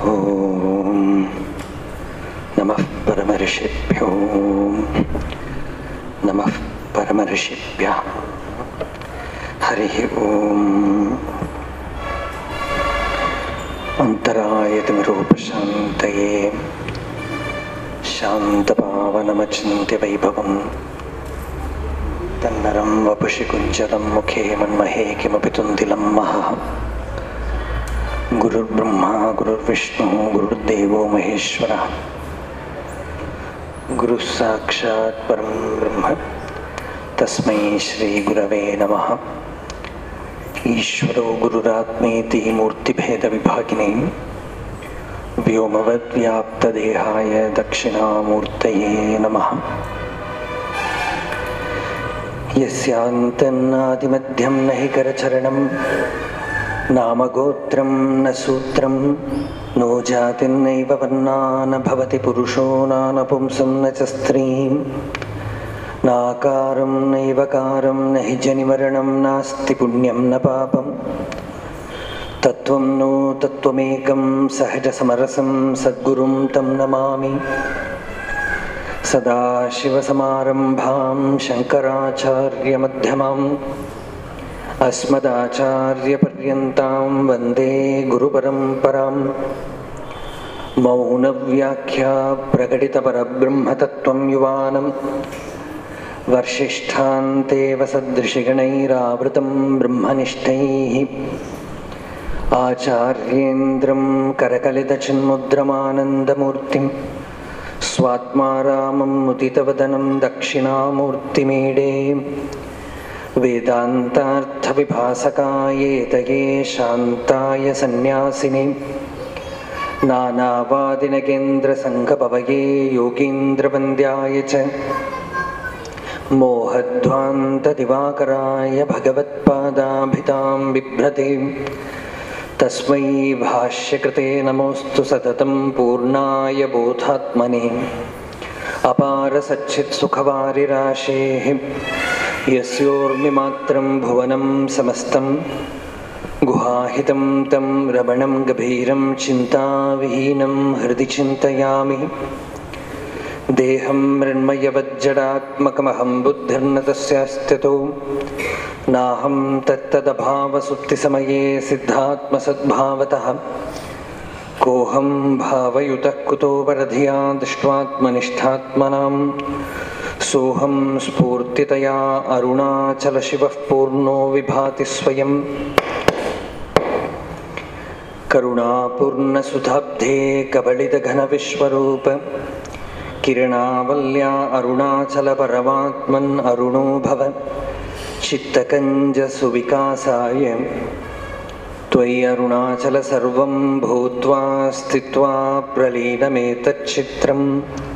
ॐ नमः परमर्षिभ्यो नमः परमर्षिभ्यः हरिः ॐ अन्तरायतिमिरूपशान्तये शान्तपावनमचिन्त्यवैभवम् तन्नरं वपुषि कुञ्जरं मुखे मन्महे किमपि तुन्दिलं महः गुरुर्ब्रह्मा गुरुर्विष्णुः गुरुर्देवो महेश्वरः गुरुः साक्षात् परं ब्रह्म तस्मै श्रीगुरवे नमः ईश्वरो गुरुरात्मेति मूर्तिभेदविभागिने व्योमवद्व्याप्तदेहाय दक्षिणामूर्तये नमः यस्यान्तन्नादिमध्यं न हि करचरणं नामगोत्रं न सूत्रं नो जातिर्नैव वर्णा न भवति पुरुषो नानपुंसं न च स्त्रीं नाकारं नैवकारं न हि जनिमरणं नास्ति पुण्यं न पापं तत्त्वं नो तत्त्वमेकं सहजसमरसं सद्गुरुं तं नमामि सदाशिवसमारम्भां शङ्कराचार्यमध्यमाम् अस्मदाचार्यपर्यन्तां वन्दे गुरुपरम्परां मौनव्याख्या प्रकटितपरब्रह्मतत्त्वं युवानं वर्षिष्ठान्तेव सदृशिगणैरावृतं ब्रह्मनिष्ठैः आचार्येन्द्रं करकलितचिन्मुद्रमानन्दमूर्तिम् स्वात्मा रामं मुदितवदनं दक्षिणामूर्तिमीडे वेदान्तार्थविभासकायेतये शान्ताय सन्न्यासिने नानावादिनगेन्द्रसङ्घपवये योगीन्द्रवन्द्याय च मोहध्वान्तदिवाकराय भगवत्पादाभितां बिभ्रते तस्मै भाष्यकृते नमोऽस्तु सततं पूर्णाय बोधात्मने अपारसच्चित्सुखवारिराशेः यस्योर्मिमात्रं भुवनं समस्तं गुहाहितं तं रमणं गभीरं चिन्ताविहीनं हृदि चिन्तयामि देहं मृण्मयवज्जडात्मकमहं बुद्धिर्न तस्यास्त्यतो नाहं तत्तदभावसुप्तिसमये सिद्धात्मसद्भावतः कोऽहं भावयुतः कुतो वरधिया दृष्ट्वात्मनिष्ठात्मनां सोऽहं स्फूर्तितया अरुणाचलशिवः पूर्णो विभाति स्वयं करुणापूर्णसुधाब्धे कबलितघनविश्वरूप किरणावल्या अरुणाचलपरमात्मन् अरुणो भव चित्तकञ्जसुविकासाय त्वयि अरुणाचल सर्वं भूत्वा स्थित्वा प्रलीनमेतच्चित्रं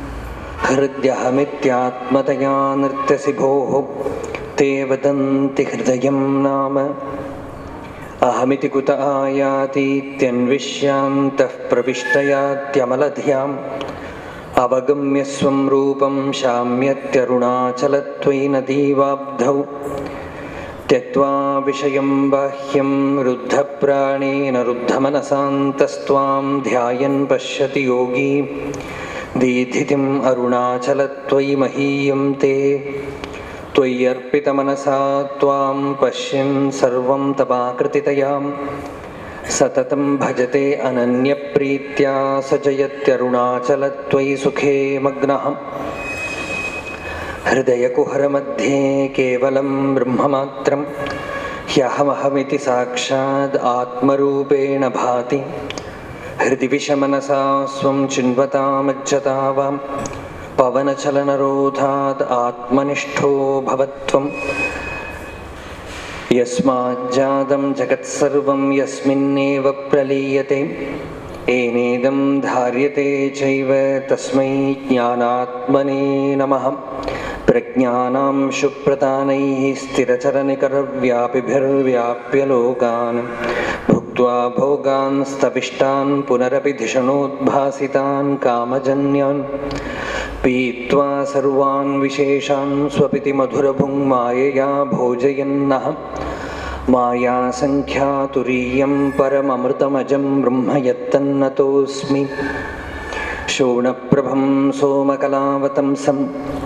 हृद्यहमित्यात्मतया नृत्यसि भोः ते वदन्ति हृदयं नाम अहमिति कुत आयातीत्यन्विष्यान्तः प्रविष्टयात्यमलधियाम् अवगम्य स्वं रूपं शाम्यत्यरुणाचलत्वयि नदीवाब्धौ त्यक्त्वा विषयं बाह्यं रुद्धप्राणेन रुद्धमनसान्तस्त्वां ध्यायन् पश्यति योगी दीधितिम् अरुणाचलत्वयि महीयं ते त्वय्यर्पितमनसा त्वां पश्यन् सर्वं तवाकृतितयाम् सततं भजते अनन्यप्रीत्या स जयत्यरुणाचलत्वयि सुखे मग्नः हृदयकुहरमध्ये केवलं ब्रह्ममात्रं ह्यहमहमिति साक्षाद् आत्मरूपेण भाति हृदि विषमनसा स्वं चिन्वतामज्जता वां पवनचलनरोधात् आत्मनिष्ठो भवत्वम् यस्माज्जातं जगत्सर्वं यस्मिन्नेव प्रलीयते एनेदं धार्यते चैव तस्मै ज्ञानात्मने नमः प्रज्ञानां शुप्रतानैः स्थिरचरनिकरव्यापिभिर्व्याप्य लोकान् भुक्त्वा भोगान् स्तविष्टान् पुनरपि धिषणोद्भासितान् कामजन्यान् पीत्वा सर्वान् विशेषान् स्वपिति मधुरभुङ् मायया भोजयन्नः मायासङ्ख्यातुरीयं परममृतमजं ब्रह्म यत्तन्नतोऽस्मि शोणप्रभं सोमकलावतंसं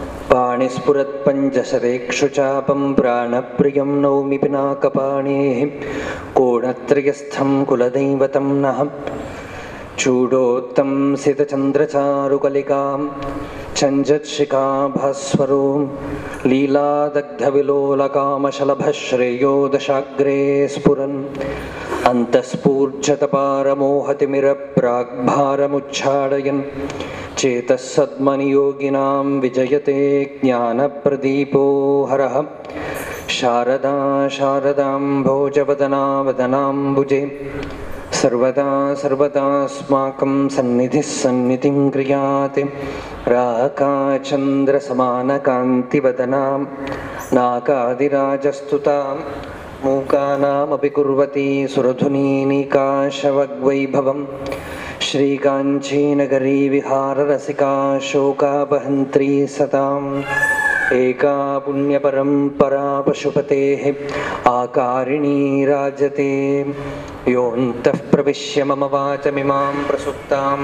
पाणिस्फुरत्पञ्चशरेक्षुचापं प्राणप्रियं नौमि पिनाकपाणेः कोणत्रयस्थं कुलदैवतं नः चूडोत्तं सितचन्द्रचारुकलिकां चञ्जत्शिखाभास्वरो लीलादग्धविलोलकामशलभश्रेयो दशाग्रे स्फुरन् अन्तःस्फूर्जतपारमोहतिमिरप्राग्भारमुच्छाडयन् चेतः सद्मनियोगिनां विजयते ज्ञानप्रदीपो हरः शारदा शारदां भोजवदनावदनाम्बुजे सर्वदा सर्वदास्माकं सन्निधिः सन्निधिं क्रियात् राकाचन्द्रसमानकान्तिवदनां नाकादिराजस्तुतां मूकानामपि कुर्वती सुरधुनीनिकाशवग्वैभवं श्रीकाञ्चीनगरी विहाररसिका शोकापहन्त्री सताम् एका पुण्यपरम्परा पशुपतेः आकारिणी राजते योऽन्तः प्रविश्य मम वाचमिमां प्रसुप्तां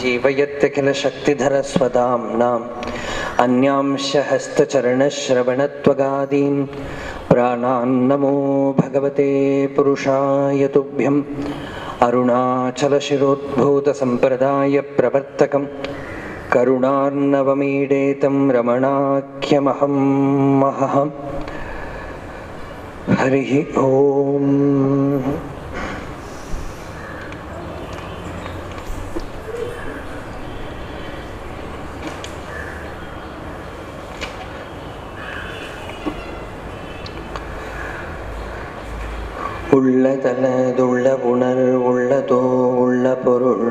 सञ्जीवयत्यखिलशक्तिधरस्वदाम्नाम् अन्यांश हस्तचरणश्रवणत्वगादीन् प्राणान्नमो भगवते पुरुषाय तुभ्यम् अरुणाचलशिरोद्भूतसम्प्रदायप्रवर्तकम् करुणार्णवमीडेतं रमणाख्यमहं महः हरिः ॐ உள்ளதலதுள்ள உணர் உள்ளதோ உள்ள பொருள்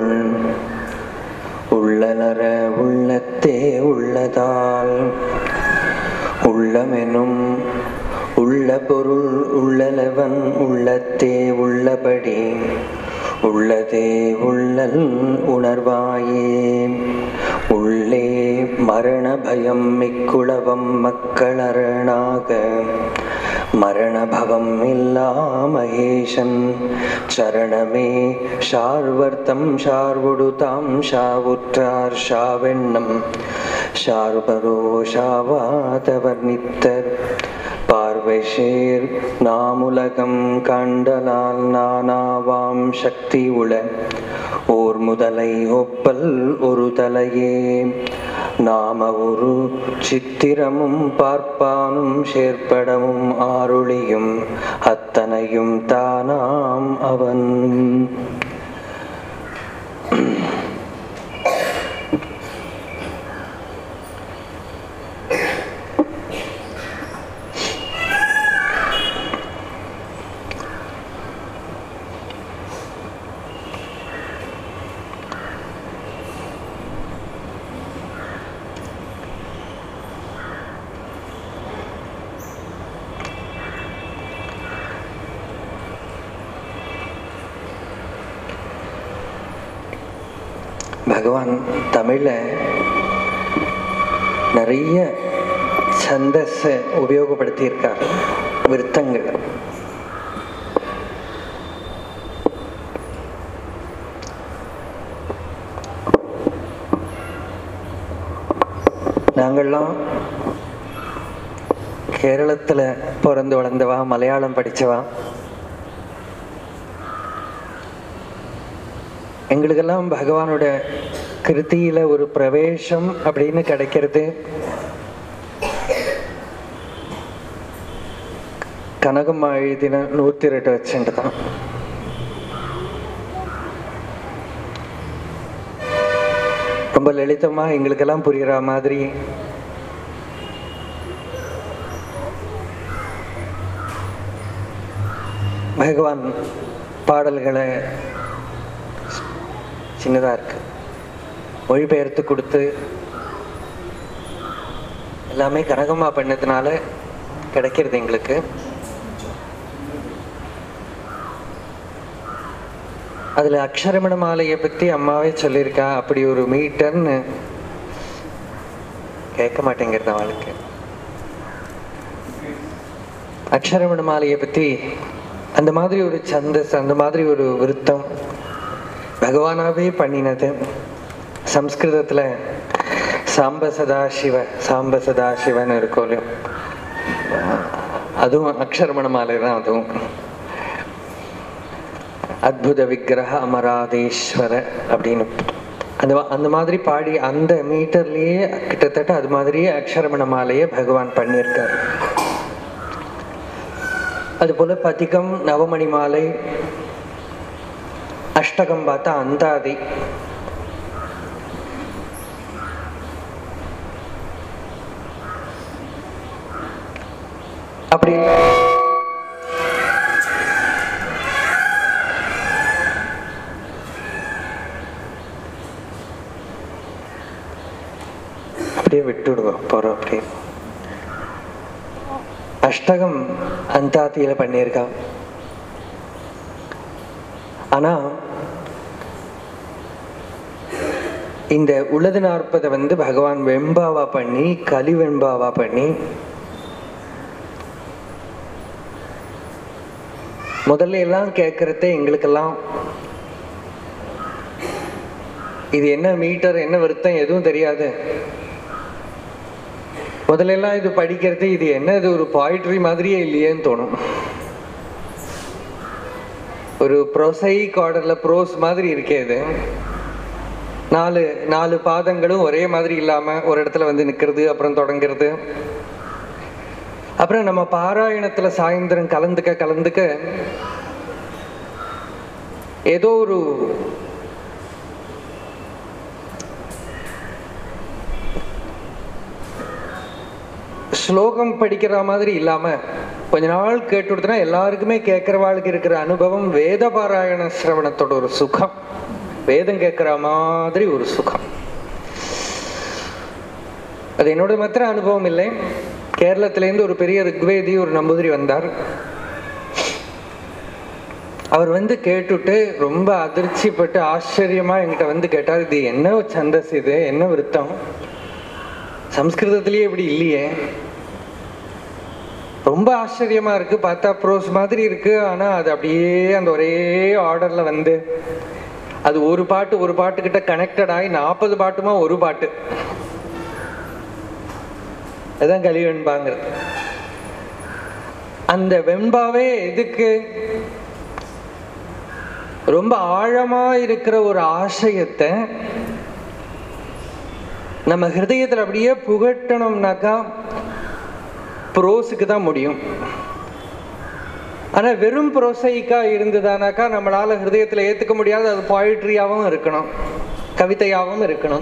உள்ளலர உள்ளத்தே உள்ளதால் உள்ளமெனும் உள்ள பொருள் உள்ளலவன் உள்ளத்தே உள்ளபடி உள்ளதே உள்ளல் உணர்வாயே உள்ளே மரண பயம் மிக்குளவம் மக்களரணாக மரணபவம் இல்லா மகேஷன் சரணமே ஷார்வர்த்தம் ஷார்வுடுதாம் ஷாவுற்றார் ஷாவெண்ணம் ஷார்பரோ ஷாவாதவர்ணித்தர் பார்வைஷேர் நாமுலகம் கண்டலால் நானாவாம் சக்தி உள ஓர் முதலை ஒப்பல் ஒரு தலையே நாம ஒரு சித்திரமும் பார்ப்பானும் சேர்ப்படமும் ஆருளியும் அத்தனையும் தானாம் அவன் பகவான் தமிழில் நிறைய சந்தஸை உபயோகப்படுத்தியிருக்கார் விருத்தங்கள் நாங்கள்லாம் கேரளத்தில் பிறந்து வளர்ந்தவா மலையாளம் படித்தவா எங்களுக்கெல்லாம் பகவானோட கிருத்தியில ஒரு பிரவேசம் அப்படின்னு கிடைக்கிறது கனகம்மா எழுதின நூத்தி ரெண்டு வச்சுட்டு தான் ரொம்ப லலிதமா எங்களுக்கெல்லாம் புரியுற மாதிரி பகவான் பாடல்களை சின்னதாக இருக்கு மொழிபெயர்த்து கொடுத்து எல்லாமே கனகமா பண்ணதுனால கிடைக்கிறது எங்களுக்கு அதில் அக்ஷரமண மாலையை பற்றி அம்மாவே சொல்லியிருக்கா அப்படி ஒரு மீட்டர்னு கேட்க மாட்டேங்கிறது அவளுக்கு அக்ஷரமண மாலையை பற்றி அந்த மாதிரி ஒரு சந்தஸ் அந்த மாதிரி ஒரு விருத்தம் பகவானாவே பண்ணினது சம்ஸ்கிருதத்துல சாம்ப சதாசிவ சாம்ப சதாசிவன் இருக்கும் இல்லையோ அதுவும் அக்ஷரமண மாலை தான் அதுவும் அத்புத விக்கிரக அமராதேஸ்வர அப்படின்னு அந்த அந்த மாதிரி பாடி அந்த மீட்டர்லயே கிட்டத்தட்ட அது மாதிரியே அக்ஷரமண மாலையை பகவான் பண்ணியிருக்கார் அதுபோல பதிகம் நவமணி மாலை அஷ்டகம் பார்த்தா அந்தாதி அப்படி அப்படியே விட்டுடுவோம் போறோம் அப்படியே அஷ்டகம் அந்தாத்தியில பண்ணியிருக்கான் ஆனா இந்த உளது நாற்பதை வந்து பகவான் வெண்பாவா பண்ணி கலி வெண்பாவா பண்ணி முதல்ல எல்லாம் கேட்கறதே எங்களுக்கெல்லாம் இது என்ன மீட்டர் என்ன வருத்தம் எதுவும் தெரியாது முதல்ல எல்லாம் இது படிக்கிறது இது என்ன இது ஒரு பாய்ட்ரி மாதிரியே இல்லையேன்னு தோணும் ஒரு ப்ரொசைக் ஆர்டர்ல ப்ரோஸ் மாதிரி இருக்கே இது நாலு நாலு பாதங்களும் ஒரே மாதிரி இல்லாம ஒரு இடத்துல வந்து நிக்கிறது அப்புறம் தொடங்குறது அப்புறம் நம்ம பாராயணத்துல சாயந்தரம் கலந்துக்க கலந்துக்க ஏதோ ஒரு ஸ்லோகம் படிக்கிற மாதிரி இல்லாம கொஞ்ச நாள் கேட்டு கொடுத்தனா எல்லாருக்குமே கேட்கிறவாளுக்கு இருக்கிற அனுபவம் வேத பாராயண சிரவணத்தோட ஒரு சுகம் வேதம் கேட்கிற மாதிரி ஒரு சுகம் அது என்னோட மாத்திர அனுபவம் இல்லை கேரளத்திலேருந்து ஒரு பெரிய ரிக்வேதி ஒரு நம்பூதிரி வந்தார் அவர் வந்து கேட்டுட்டு ரொம்ப அதிர்ச்சிப்பட்டு ஆச்சரியமா என்கிட்ட வந்து கேட்டார் இது என்ன சந்தஸ் இது என்ன விருத்தம் சம்ஸ்கிருதத்திலேயே இப்படி இல்லையே ரொம்ப ஆச்சரியமா இருக்கு பார்த்தா ப்ரோஸ் மாதிரி இருக்கு ஆனா அது அப்படியே அந்த ஒரே ஆர்டர்ல வந்து அது ஒரு பாட்டு ஒரு பாட்டு கிட்ட கனெக்டட் ஆகி நாற்பது பாட்டுமா ஒரு பாட்டு அதுதான் கலி வெண்பாங்கிறது அந்த வெண்பாவே எதுக்கு ரொம்ப ஆழமா இருக்கிற ஒரு ஆசையத்தை நம்ம ஹிருதயத்துல அப்படியே புகட்டணும்னாக்கா ப்ரோஸுக்கு தான் முடியும் ஆனா வெறும் ப்ரோசைக்கா இருந்ததானாக்கா நம்மளால ஹிருதயத்துல ஏத்துக்க முடியாது அது பாயிட்ரியாவும் இருக்கணும் கவிதையாவும் இருக்கணும்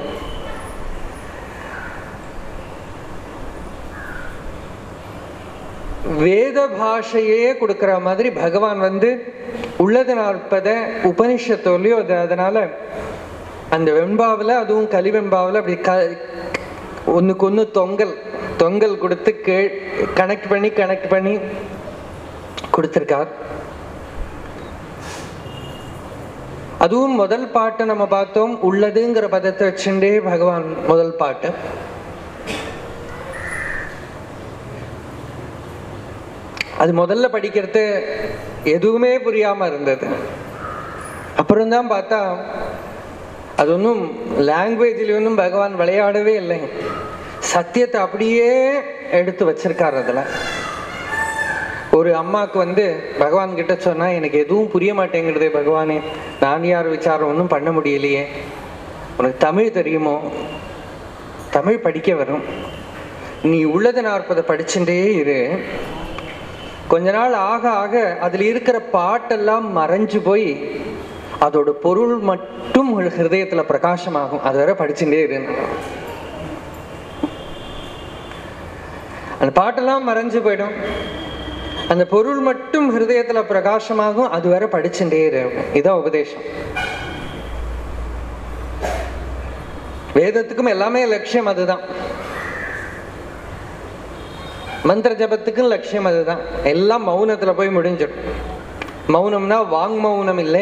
வேத பாஷையே கொடுக்கிற மாதிரி பகவான் வந்து உள்ளது நாற்பத உபனிஷத்தோலையோ அது அதனால அந்த வெண்பாவில் அதுவும் கலி வெண்பாவில் அப்படி க ஒன்றுக்கு ஒன்று தொங்கல் தொங்கல் கொடுத்து கே கனெக்ட் பண்ணி கனெக்ட் பண்ணி கொடுத்துருக்கார் அதுவும் முதல் பாட்டை நம்ம பார்த்தோம் உள்ளதுங்கிற பதத்தை வச்சுட்டே பகவான் முதல் பாட்டு அது முதல்ல படிக்கிறது எதுவுமே புரியாம இருந்தது அப்புறம்தான் பார்த்தா அது ஒன்றும் லாங்குவேஜில் ஒன்றும் பகவான் விளையாடவே இல்லை சத்தியத்தை அப்படியே எடுத்து வச்சிருக்காரு அதில் ஒரு அம்மாவுக்கு வந்து பகவான் கிட்ட சொன்னா எனக்கு எதுவும் புரிய மாட்டேங்கிறதே பகவானே நான் யார் விசாரம் ஒன்றும் பண்ண முடியலையே உனக்கு தமிழ் தெரியுமோ தமிழ் படிக்க வரும் நீ உள்ளது நாற்பதை படிச்சுட்டே இரு கொஞ்ச நாள் ஆக ஆக அதுல இருக்கிற பாட்டெல்லாம் மறைஞ்சு போய் அதோட பொருள் மட்டும் உங்கள் ஹிருதயத்துல பிரகாசமாகும் அது வரை படிச்சுட்டே இரு அந்த பாட்டெல்லாம் மறைஞ்சு போயிடும் அந்த பொருள் மட்டும் ஹிருதயத்துல பிரகாசமாகும் அது வரை படிச்சுட்டே இரு இதான் உபதேசம் வேதத்துக்கும் எல்லாமே லட்சியம் அதுதான் மந்திர ஜபத்துக்கும் லட்சியம் அதுதான் எல்லாம் மௌனத்துல போய் முடிஞ்சிடும் மௌனம்னா வாங் மௌனம் இல்லை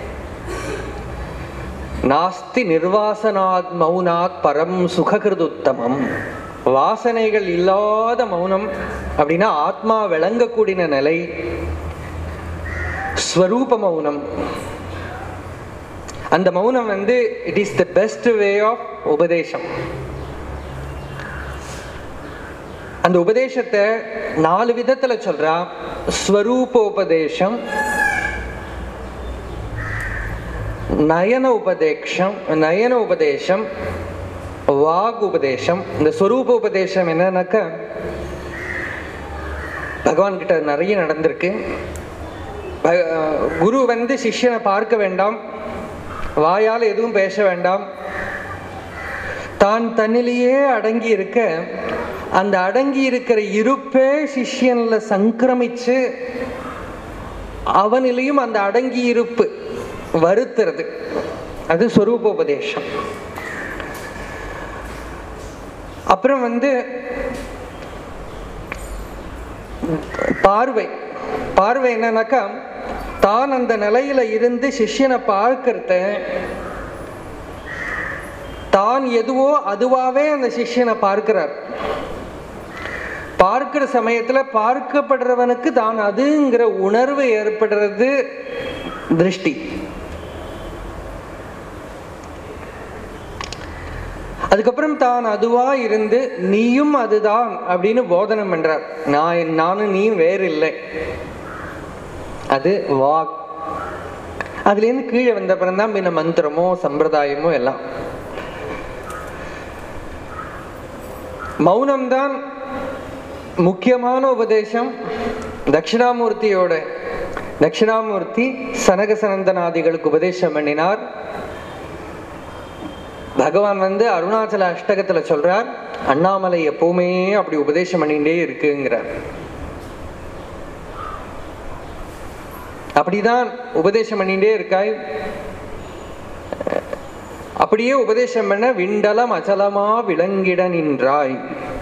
நாஸ்தி நிர்வாசனாத் மௌனாத் பரம் சுககிருதுத்தமம் வாசனைகள் இல்லாத மௌனம் அப்படின்னா ஆத்மா விளங்கக்கூடிய நிலை ஸ்வரூப மௌனம் அந்த மௌனம் வந்து it is the best way of உபதேசம் அந்த உபதேசத்தை நாலு விதத்துல சொல்றா ஸ்வரூபோபதேசம் நயன உபதேசம் நயன உபதேசம் வாக் உபதேசம் இந்த ஸ்வரூப உபதேசம் என்னன்னாக்கா பகவான் கிட்ட நிறைய நடந்திருக்கு ப- குரு வந்து சிஷ்யனை பார்க்க வேண்டாம் வாயால் எதுவும் பேச வேண்டாம் தான் தன்னிலேயே அடங்கி இருக்க அந்த அடங்கி இருக்கிற இருப்பே சிஷ்யன்ல சங்கிரமிச்சு அவனிலையும் அந்த அடங்கி இருப்பு வருத்துறது அது ஸ்வரூபோபதேசம் அப்புறம் வந்து பார்வை பார்வை என்னன்னாக்கா தான் அந்த நிலையில இருந்து சிஷ்யனை பார்க்கறத தான் எதுவோ அதுவாவே அந்த சிஷ்யனை பார்க்கிறார் பார்க்கிற சமயத்துல பார்க்கப்படுறவனுக்கு தான் அதுங்கிற உணர்வு ஏற்படுறது திருஷ்டி அதுக்கப்புறம் தான் அதுவா இருந்து நீயும் அதுதான் அப்படின்னு போதனம் பண்றார் நான் நானும் நீயும் வேறு இல்லை அது வாக் அதுலேருந்து கீழே வந்த அப்புறம் தான் பின்ன மந்திரமோ சம்பிரதாயமோ எல்லாம் மௌனம்தான் முக்கியமான உபதேசம் தட்சிணாமூர்த்தியோட தட்சிணாமூர்த்தி சனக சனந்தனாதிகளுக்கு உபதேசம் பண்ணினார் பகவான் வந்து அருணாச்சல அஷ்டகத்துல சொல்றார் அண்ணாமலை எப்பவுமே அப்படி உபதேசம் பண்ணிட்டே இருக்குங்கிறார் அப்படிதான் உபதேசம் பண்ணிட்டே இருக்காய் அப்படியே உபதேசம் பண்ண விண்டலம் அச்சலமா விளங்கிட நின்றாய்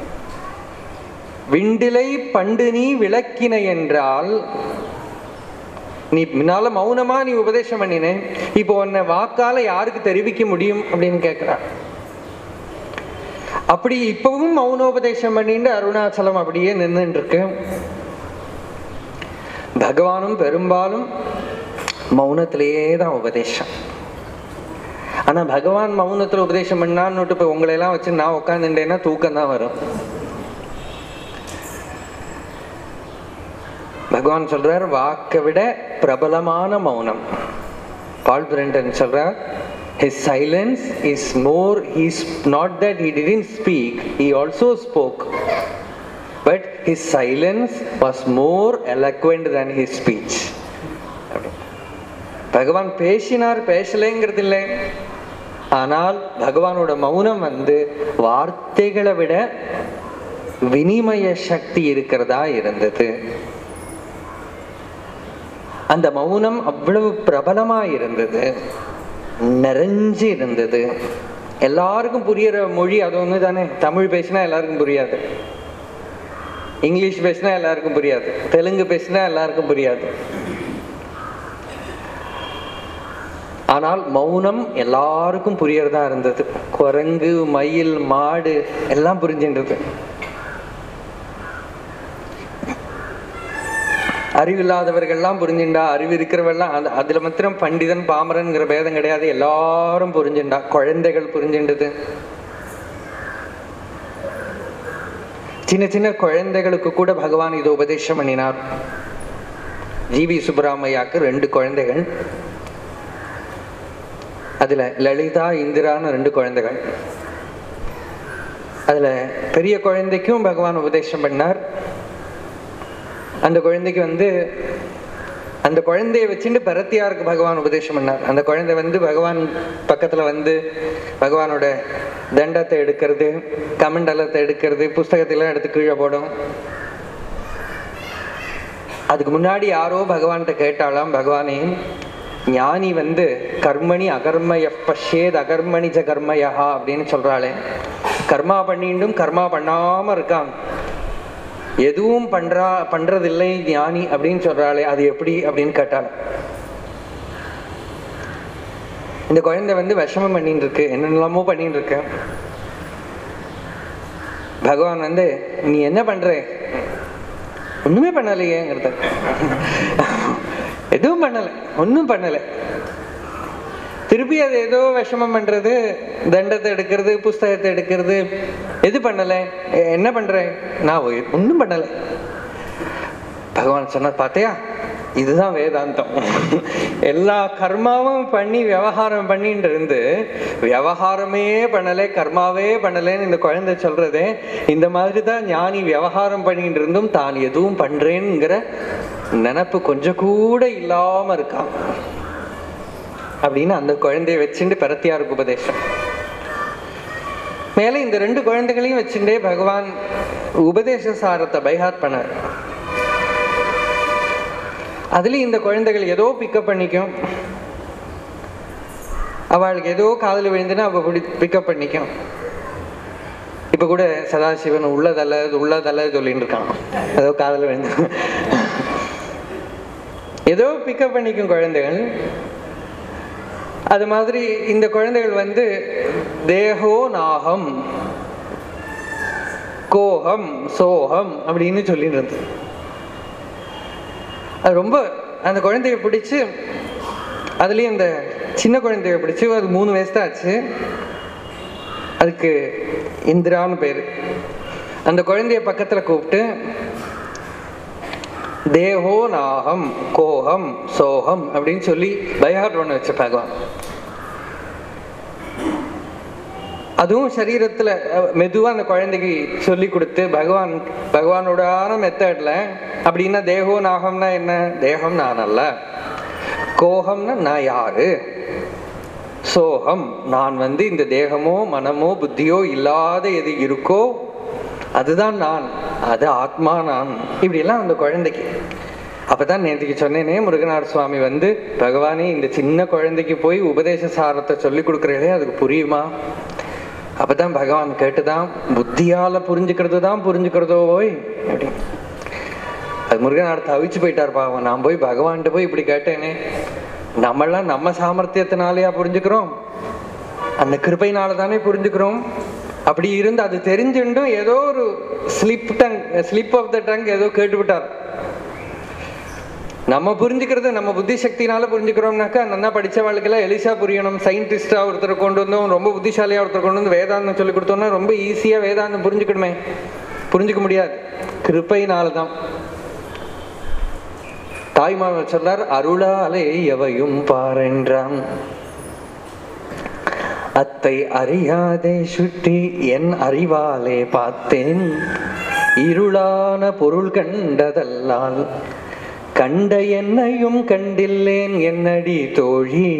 விண்டிலை பண்டு நீ விளக்கின என்றால் நீ முன்னால மௌனமா நீ உபதேசம் பண்ணினேன் இப்போ உன்னை வாக்கால யாருக்கு தெரிவிக்க முடியும் அப்படின்னு கேட்கிறான் அப்படி இப்பவும் மௌனோபதேசம் பண்ணிட்டு அருணாச்சலம் அப்படியே நின்றுட்டு இருக்கு பகவானும் பெரும்பாலும் மௌனத்திலேயே தான் உபதேசம் ஆனா பகவான் மௌனத்துல உபதேசம் பண்ணான்னு இப்போ உங்களை எல்லாம் வச்சு நான் உட்காந்துட்டேன்னா தூக்கம் தான் வரும் பகவான் சொல்றார் வாக்கை விட பிரபலமான மௌனம் பால் பிரண்டன் சொல்றார் his silence is more he's not that he didn't speak he also spoke but his silence was more eloquent than his speech பகவான் பேசினார் பேசலைங்கிறது இல்லை ஆனால் பகவானோட மௌனம் வந்து வார்த்தைகளை விட வினிமய சக்தி இருக்கிறதா இருந்தது அந்த மௌனம் அவ்வளவு பிரபலமா இருந்தது நிறைஞ்சு இருந்தது எல்லாருக்கும் புரியுற மொழி அது ஒன்று தானே தமிழ் பேசினா எல்லாருக்கும் புரியாது இங்கிலீஷ் பேசினா எல்லாருக்கும் புரியாது தெலுங்கு பேசினா எல்லாருக்கும் புரியாது ஆனால் மௌனம் எல்லாருக்கும் புரியறதா இருந்தது குரங்கு மயில் மாடு எல்லாம் புரிஞ்சின்றது அறிவில்லாதவர்கள்லாம் புரிஞ்சுண்டா அறிவு இருக்கிறவெல்லாம் அது அதுல மாத்திரம் பண்டிதன் பாமரன்கிற பேதம் கிடையாது எல்லாரும் புரிஞ்சுண்டா குழந்தைகள் புரிஞ்சுண்டது சின்ன சின்ன குழந்தைகளுக்கு கூட பகவான் இதை உபதேசம் பண்ணினார் ஜிவி சுப்பராமையாக்கு ரெண்டு குழந்தைகள் அதுல லலிதா இந்திரான்னு ரெண்டு குழந்தைகள் அதுல பெரிய குழந்தைக்கும் பகவான் உபதேசம் பண்ணார் அந்த குழந்தைக்கு வந்து அந்த குழந்தைய வச்சுட்டு பரத்தியாருக்கு பகவான் உபதேசம் பண்ணார் அந்த குழந்தை வந்து பகவான் பக்கத்துல வந்து பகவானோட தண்டத்தை எடுக்கிறது கமண்டலத்தை எடுக்கிறது புஸ்தகத்தெல்லாம் எடுத்து கீழே போடும் அதுக்கு முன்னாடி யாரோ பகவான்கிட்ட கேட்டாலாம் பகவானே ஞானி வந்து கர்மணி அகர்மய பஷ்யேத் அகர்மணி ஜ கர்மயா அப்படின்னு சொல்றாளே கர்மா பண்ணிண்டும் கர்மா பண்ணாம இருக்கான் எதுவும் பண்றா பண்றதில்லை ஞானி அப்படின்னு சொல்றாளே அது எப்படி அப்படின்னு கேட்டாள் இந்த குழந்தை வந்து விஷமம் பண்ணிட்டு இருக்கு என்னென்னலாமோ பண்ணிட்டு இருக்கு பகவான் வந்து நீ என்ன பண்ற ஒண்ணுமே பண்ணலையேங்கிறத எதுவும் பண்ணலை ஒன்றும் பண்ணலை திருப்பி அது ஏதோ விஷமம் பண்றது தண்டத்தை எடுக்கிறது புஸ்தகத்தை எடுக்கிறது எது பண்ணல எ- என்ன பண்றேன் நான் ஒ- ஒண்ணும் பண்ணல பகவான் சொன்ன பார்த்தியா இதுதான் வேதாந்தம் எல்லா கர்மாவும் பண்ணி விவகாரம் பண்ணிட்டு இருந்து விவகாரமே பண்ணலை கர்மாவே பண்ணலைன்னு இந்த குழந்தை சொல்றதே இந்த மாதிரி தான் ஞானி விவகாரம் பண்ணிட்டு இருந்தும் தான் எதுவும் பண்றேங்கிற நினப்பு கொஞ்சம் கூட இல்லாம இருக்கான் அப்படின்னு அந்த குழந்தைய வச்சுட்டு பரத்தியாருக்கு உபதேசம் மேலே இந்த ரெண்டு குழந்தைகளையும் வச்சுட்டே பகவான் உபதேச சாரத்தை பைஹாட் பண்ணார் அதுலயும் இந்த குழந்தைகள் ஏதோ பிக்கப் பண்ணிக்கும் அவளுக்கு ஏதோ காதல் விழுந்துன்னா அவ பிக்கப் பண்ணிக்கும் இப்ப கூட சதாசிவன் உள்ளதல்ல இது உள்ளதல்ல சொல்லிட்டு இருக்கான் ஏதோ காதல் விழுந்து ஏதோ பிக்கப் பண்ணிக்கும் குழந்தைகள் அது மாதிரி இந்த குழந்தைகள் வந்து தேகோ நாகம் கோகம் சோகம் அப்படின்னு சொல்லிட்டு இருந்தது அது ரொம்ப அந்த குழந்தைய பிடிச்சு அதுலயும் இந்த சின்ன குழந்தைய பிடிச்சு அது மூணு வயசு தான் ஆச்சு அதுக்கு இந்திரான்னு பேரு அந்த குழந்தைய பக்கத்துல கூப்பிட்டு தேகோ நாகம் கோகம் சோகம் அப்படின்னு சொல்லி பயாட் பண்ண வச்ச பகவான் அதுவும் சரீரத்துல அஹ், மெதுவா அந்த குழந்தைக்கு சொல்லி கொடுத்து பகவான் பகவானோடான மெத்தட்ல அப்படின்னா தேகோ நாகம்னா என்ன தேகம் நான் அல்ல கோகம்னா நான் யாரு சோகம் நான் வந்து இந்த தேகமோ மனமோ புத்தியோ இல்லாத எது இருக்கோ அதுதான் நான் அது ஆத்மா நான் இப்படி எல்லாம் அந்த குழந்தைக்கு அப்பதான் நேற்றுக்கு சொன்னேனே முருகனார் சுவாமி வந்து பகவானே இந்த சின்ன குழந்தைக்கு போய் உபதேச சாரத்தை சொல்லி கொடுக்குறீங்களே அதுக்கு புரியுமா அப்பதான் பகவான் கேட்டுதான் புத்தியால புரிஞ்சுக்கிறது தான் புரிஞ்சுக்கிறதோ போய் அப்படி அது முருகனார் தவிச்சு போயிட்டார் பாவம் நான் போய் பகவான்கிட்ட போய் இப்படி கேட்டேனே நம்மெல்லாம் நம்ம சாமர்த்தியத்தினாலயா புரிஞ்சுக்கிறோம் அந்த கிருபையினால தானே புரிஞ்சுக்கிறோம் அப்படி இருந்து அது தெரிஞ்சுண்டும் ஏதோ ஒரு slip tongue slip of the tongue ஏதோ கேட்டுவிட்டார் நம்ம புரிஞ்சுக்கிறது நம்ம புத்தி சக்தினால புரிஞ்சுக்கிறோம்னாக்கா நல்லா படிச்சவாளுக்கெல்லாம் எலிசா புரியணும் சயின்டிஸ்டா ஒருத்தர் கொண்டு வந்தோம் ரொம்ப புத்திசாலியா ஒருத்தர் கொண்டு வந்து வேதாந்தம் சொல்லி கொடுத்தோம்னா ரொம்ப ஈஸியா வேதாந்தம் புரிஞ்சுக்கணுமே புரிஞ்சுக்க முடியாது கிருப்பையினால தான் தாய்மாமன் சொல்லார் அருளாலே எவையும் பாரென்றான் அத்தை அறியாதே சுட்டி என் அறிவாலே பார்த்தேன் இருளான பொருள் கண்டதல்லால் கண்ட என்னையும் கண்டில்லேன் என்னடி தோழி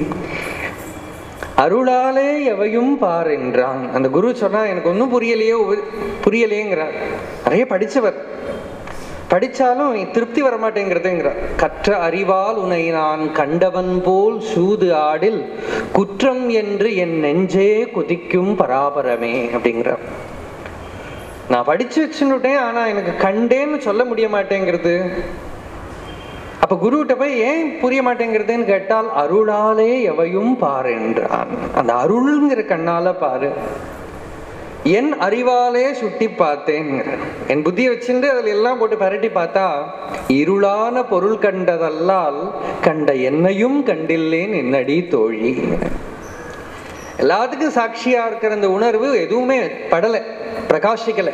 அருளாலே எவையும் பார் என்றான் அந்த குரு சொன்னா எனக்கு ஒன்றும் புரியலையே உப- புரியலையேங்கிறார் நிறைய படிச்சவர் படிச்சாலும் திருப்தி வர மாட்டேங்கிறதுங்கிறார் கற்ற அறிவால் உன்னை நான் கண்டவன் போல் சூது ஆடில் குற்றம் என்று என் நெஞ்சே குதிக்கும் பராபரமே அப்படிங்கிறார் நான் படிச்சு வச்சுன்னுட்டேன் ஆனா எனக்கு கண்டேன்னு சொல்ல முடிய மாட்டேங்கிறது அப்ப குருகிட்ட போய் ஏன் புரிய மாட்டேங்கிறதுன்னு கேட்டால் அருளாலே எவையும் பாரு என்றான் அந்த அருள்ங்கிற கண்ணால பாரு என் அறிவாலே சுட்டி பார்த்தேங்கிறார் என் புத்தியை வச்சுட்டு அதுல எல்லாம் போட்டு பரட்டி பார்த்தா இருளான பொருள் கண்டதல்லால் கண்ட என்னையும் கண்டில்லேன் என்னடி தோழி எல்லாத்துக்கும் சாட்சியா இருக்கிற அந்த உணர்வு எதுவுமே படல பிரகாசிக்கல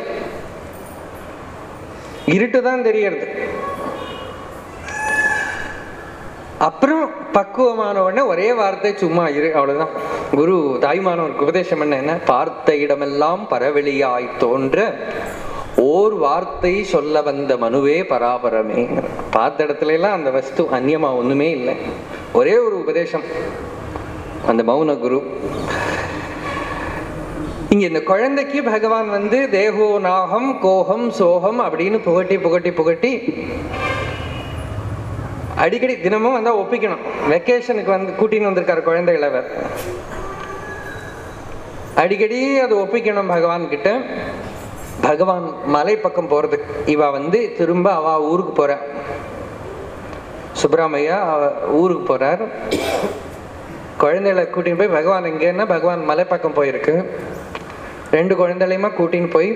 இருட்டு தான் தெரியறது அப்புறம் பக்குவமான உடனே ஒரே வார்த்தை சும்மா இரு அவ்வளவுதான் குரு தாய்மானவருக்கு உபதேசம் பண்ண என்ன பார்த்த இடமெல்லாம் பரவெளியாய் தோன்ற ஓர் வார்த்தை சொல்ல வந்த மனுவே பராபரமே பார்த்த இடத்துல எல்லாம் அந்த வஸ்து அந்நியமா ஒண்ணுமே இல்லை ஒரே ஒரு உபதேசம் அந்த மௌன குரு இங்க இந்த குழந்தைக்கு பகவான் வந்து தேகோ நாகம் கோகம் சோகம் அப்படின்னு புகட்டி புகட்டி புகட்டி அடிக்கடி தினமும் வந்தா ஒப்பிக்கணும் வெக்கேஷனுக்கு வந்து கூட்டின்னு வந்திருக்காரு குழந்தைகளை அவர் அடிக்கடி அது ஒப்பிக்கணும் பகவான் கிட்ட பகவான் மலை பக்கம் போறதுக்கு இவ வந்து திரும்ப அவ ஊருக்கு போற சுப்பிராமையா அவ ஊருக்கு போறார் குழந்தைகளை கூட்டின்னு போய் பகவான் எங்கன்னா பகவான் மலை பக்கம் போயிருக்கு ரெண்டு குழந்தைகளையுமா கூட்டின்னு போய்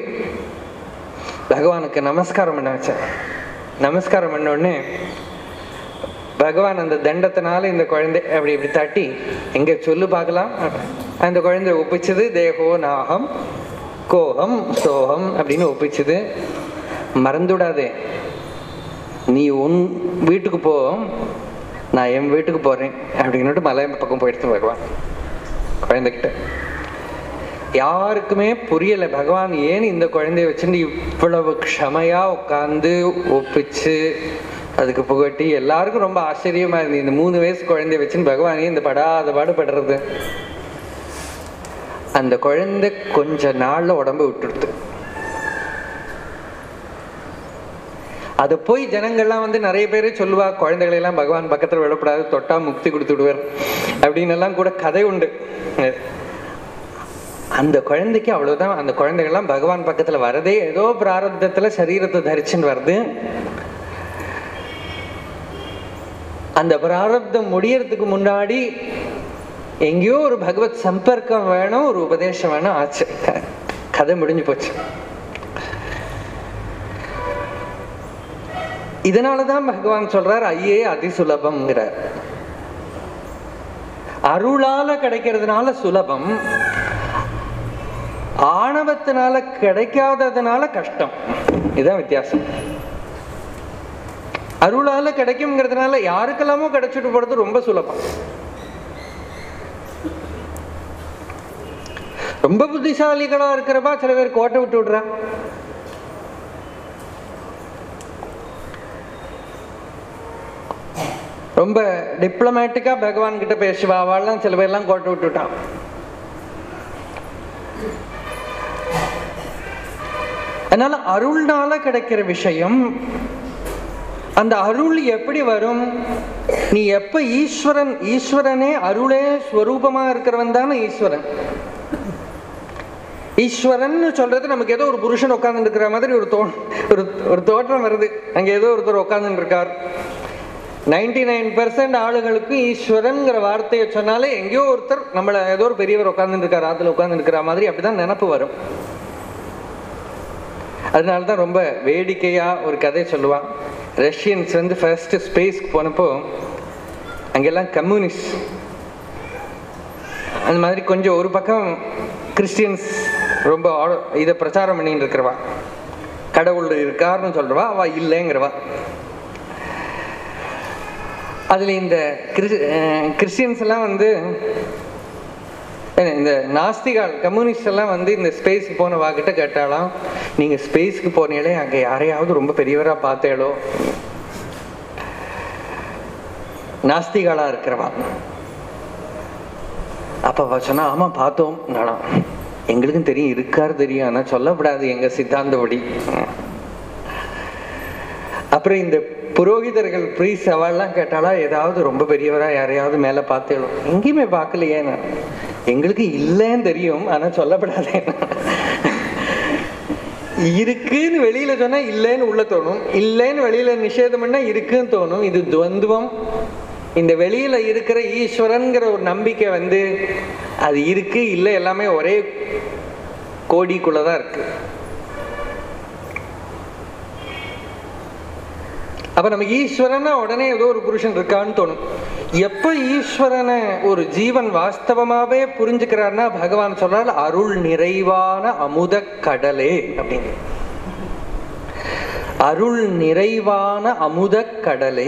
பகவானுக்கு நமஸ்காரம் பண்ண வச்சேன் நமஸ்காரம் பண்ண உடனே பகவான் அந்த தண்டத்தினால இந்த குழந்தை அப்படி இப்படி தட்டி எங்க சொல்லு பார்க்கலாம் அந்த குழந்தை ஒப்பிச்சது தேகோ நாகம் கோகம் சோகம் அப்படின்னு ஒப்பிச்சது மறந்துவிடாதே நீ உன் வீட்டுக்கு போ நான் என் வீட்டுக்கு போறேன் அப்படின்னுட்டு மலை பக்கம் போயிடுச்சு பகவான் குழந்தைகிட்ட யாருக்குமே புரியல பகவான் ஏன் இந்த குழந்தைய வச்சுட்டு இவ்வளவு க்ஷமையா உட்காந்து ஒப்பிச்சு அதுக்கு புகட்டி எல்லாருக்கும் ரொம்ப ஆச்சரியமா இருந்தது இந்த மூணு வயசு குழந்தைய வச்சுன்னு பகவான் ஏன் இந்த படாத பாடுபடுறது அந்த குழந்தை கொஞ்ச நாள்ல உடம்ப விட்டுடுது அதை போய் ஜனங்கள்லாம் வந்து நிறைய பேர் சொல்லுவா குழந்தைகளை எல்லாம் பகவான் பக்கத்துல விடப்படாது தொட்டா முக்தி கொடுத்து விடுவார் அப்படின்னு எல்லாம் கூட கதை உண்டு அந்த குழந்தைக்கு அவ்வளவுதான் அந்த குழந்தைகள்லாம் பகவான் பக்கத்துல வரதே ஏதோ பிராரப்தத்துல சரீரத்தை தரிச்சுன்னு வருது அந்த பிராரப்தம் முடியறதுக்கு முன்னாடி எங்கேயோ ஒரு பகவத் சம்பர்க்கம் வேணும் ஒரு உபதேசம் வேணும் ஆச்சு க- கதை முடிஞ்சு போச்சு இதனாலதான் பகவான் சொல்றார் ஐயே அதிசுலபம்ங்கிறார் அருளால கிடைக்கிறதுனால சுலபம் ஆணவத்தினால கிடைக்காததுனால கஷ்டம் இதுதான் வித்தியாசம் அருளால கிடைக்கும்ங்கிறதுனால யாருக்கெல்லாமோ கிடைச்சிட்டு போறது ரொம்ப சுலபம் ரொம்ப புத்திசாலிகளா இருக்கிறப்பா சில பேர் கோட்டை விட்டு விடுறா ரொம்ப டிப்ளமேட்டிக்கா பகவான் கிட்ட பேசுவா அவள்லாம் சில பேர்லாம் கோட்டை விட்டுட்டான் அதனால அருள்னால கிடைக்கிற விஷயம் அந்த அருள் எப்படி வரும் நீ எப்ப ஈஸ்வரன் ஈஸ்வரனே அருளே ஸ்வரூபமா இருக்கிறவன் தானே ஈஸ்வரன் ஈஸ்வரன் சொல்றது நமக்கு ஏதோ ஒரு புருஷன் உட்கார்ந்து இருக்கிற மாதிரி ஒரு தோ ஒரு ஒரு தோற்றம் வருது அங்க ஏதோ ஒருத்தர் உட்கார்ந்து இருக்கார் நைன்டி நைன் பெர்சன்ட் ஆளுகளுக்கு ஈஸ்வரன்ங்கிற வார்த்தையை சொன்னாலே எங்கேயோ ஒருத்தர் நம்மள ஏதோ ஒரு பெரியவர் உட்கார்ந்து இருக்கார் ஆத்துல உட்கார்ந்து இருக்கிற மாதிரி அப்படிதான் நினப்பு வரும் அதனால தான் ரொம்ப வேடிக்கையா ஒரு கதை சொல்லுவான் ரஷ்யன்ஸ் வந்து ஃபர்ஸ்ட் ஸ்பேஸ்க்கு போனப்போ அங்கெல்லாம் கம்யூனிஸ்ட் அந்த மாதிரி கொஞ்சம் ஒரு பக்கம் கிறிஸ்டியன்ஸ் ரொம்ப ஆட- இதை பிரச்சாரம் பண்ணிட்டு இருக்கிறவா கடவுள் இருக்காருன்னு சொல்றவா அவ இல்லைங்கிறவா அதுல இந்த கிறிஸ் அஹ் கிறிஸ்டியன்ஸ் எல்லாம் வந்து இந்த நாஸ்திகால் கம்யூனிஸ்ட் எல்லாம் வந்து இந்த ஸ்பேஸ்க்கு போன வாக்கிட்ட கேட்டாலாம் நீங்க ஸ்பேஸ்க்கு போனீங்களே அங்க யாரையாவது ரொம்ப பெரியவரா பார்த்தேளோ நாஸ்திகாலா இருக்கிறவா அப்ப அவ சொன்னா ஆமா பார்த்தோம் நானா எங்களுக்கும் தெரியும் இருக்காரு தெரியும் ஆனா சொல்லப்படாது எங்க சித்தாந்தப்படி அப்புறம் இந்த புரோகிதர்கள் ப்ரீஸ் அவள்லாம் கேட்டாலா ஏதாவது ரொம்ப பெரியவரா யாரையாவது மேல பார்த்தேளோ எங்கேயுமே பார்க்கலையே நான் எங்களுக்கு இல்லைன்னு தெரியும் ஆனா சொல்லப்படாதே இருக்குன்னு வெளியில சொன்னா இல்லைன்னு உள்ள தோணும் இல்லைன்னு வெளியில நிஷேதம் பண்ணா இருக்குன்னு தோணும் இது துவந்துவம் இந்த வெளியில இருக்கிற ஈஸ்வரன்கிற ஒரு நம்பிக்கை வந்து அது இருக்கு இல்லை எல்லாமே ஒரே கோடிக்குள்ளதான் இருக்கு அப்ப நமக்கு ஈஸ்வரனா உடனே ஏதோ ஒரு புருஷன் இருக்கான்னு தோணும் எப்ப ஈஸ்வரனை ஒரு ஜீவன் வாஸ்தவமாவே புரிஞ்சுக்கிறார்னா பகவான் சொல்றாரு அருள் நிறைவான அமுத கடலே அப்படின்னு அருள் நிறைவான அமுத கடலே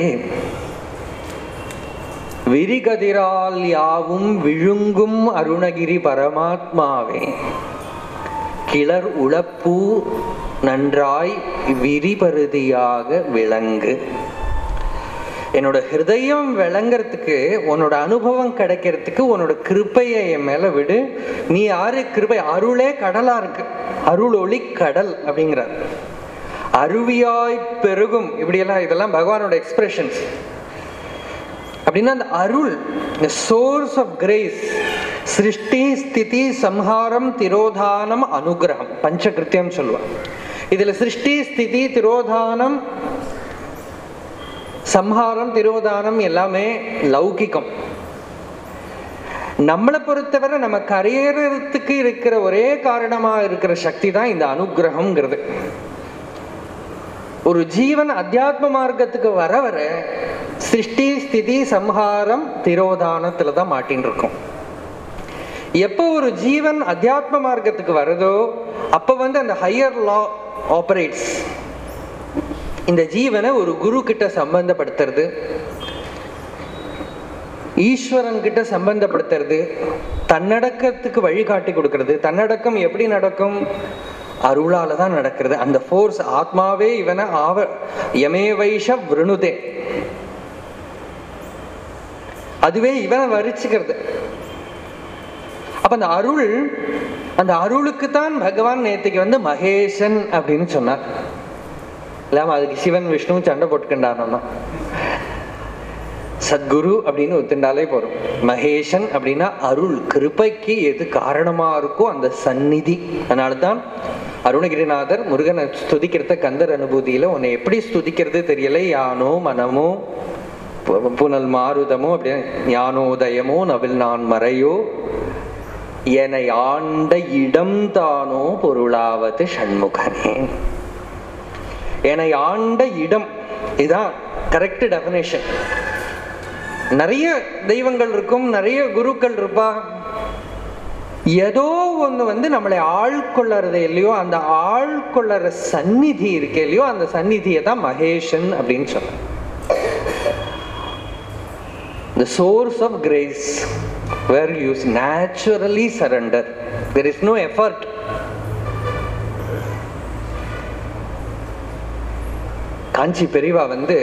விரிகதிரால் யாவும் விழுங்கும் அருணகிரி பரமாத்மாவே கிளர் உளப்பூ நன்றாய் விரிபருதியாக விளங்கு என்னோட ஹிருதயம் விளங்குறதுக்கு உன்னோட அனுபவம் கிடைக்கிறதுக்கு உன்னோட கிருப்பையை என் மேல விடு நீ யாரு கிருபை அருளே கடலா இருக்கு அருள் ஒளி கடல் அப்படிங்கிறார் அருவியாய் பெருகும் இப்படியெல்லாம் இதெல்லாம் பகவானோட எக்ஸ்பிரஷன்ஸ் அப்படின்னா அந்த அருள் இந்த சோர்ஸ் ஆஃப் கிரேஸ் சிருஷ்டி ஸ்திதி சம்ஹாரம் திரோதானம் அனுகிரகம் பஞ்சகிருத்தியம் சொல்லுவான் இதுல சிருஷ்டி ஸ்திதி திரோதானம் சம்ஹாரம் திரோதானம் எல்லாமே லௌகிகம் நம்மளை பொறுத்தவரை நம்ம கரையேறதுக்கு இருக்கிற ஒரே காரணமா இருக்கிற சக்தி தான் இந்த அனுகிரகம்ங்கிறது ஒரு ஜீவன் அத்தியாத்ம மார்க்கத்துக்கு வர வர சிருஷ்டி ஸ்திதி சம்ஹாரம் திரோதானத்துல தான் மாட்டின்னு இருக்கும் எப்போ ஒரு ஜீவன் அத்தியாத்ம மார்க்கத்துக்கு வருதோ அப்ப வந்து அந்த ஹையர் லா ஆபரேட்ஸ் இந்த ஜீவனை ஒரு குரு கிட்ட சம்பந்தப்படுத்துறது ஈஸ்வரன் கிட்ட சம்பந்தப்படுத்துறது தன்னடக்கத்துக்கு வழிகாட்டி கொடுக்கறது தன்னடக்கம் எப்படி நடக்கும் அருளால தான் நடக்கிறது அந்த ஃபோர்ஸ் ஆத்மாவே இவனை ஆவ யமே வைஷ விருணுதே அதுவே இவனை வரிச்சுக்கிறது அப்ப அந்த அருள் அந்த அருளுக்கு தான் பகவான் நேத்துக்கு வந்து மகேசன் அப்படின்னு சொன்னார் இல்லாம அதுக்கு சிவன் விஷ்ணு சண்டை போட்டுக்கின்றானா சத்குரு அப்படின்னு ஒத்துண்டாலே போறோம் மகேஷன் அப்படின்னா அருள் கிருபைக்கு எது காரணமா இருக்கோ அந்த சந்நிதி அதனாலதான் அருணகிரிநாதர் முருகனை ஸ்துதிக்கிறத கந்தர் அனுபூதியில உன்னை எப்படி ஸ்துதிக்கிறது தெரியல யானோ மனமோ பு- புனல் மாருதமோ அப்படியே ஞானோதயமோ நவில் நான் மறையோ என ஆண்ட இடம் தானோ பொருளாவது சண்முகனே என்னை ஆண்ட இடம் இதுதான் கரெக்ட் டெஃபினேஷன் நிறைய தெய்வங்கள் இருக்கும் நிறைய குருக்கள் இருப்பா ஏதோ ஒண்ணு வந்து நம்மளை ஆள்கொள்ளறது இல்லையோ அந்த ஆள்கொள்ளற சந்நிதி இருக்கே இல்லையோ அந்த சந்நிதியை தான் மகேஷன் அப்படின்னு சொல்றேன் the source of grace where you naturally surrender there is no effort காஞ்சி பெரியவா வந்து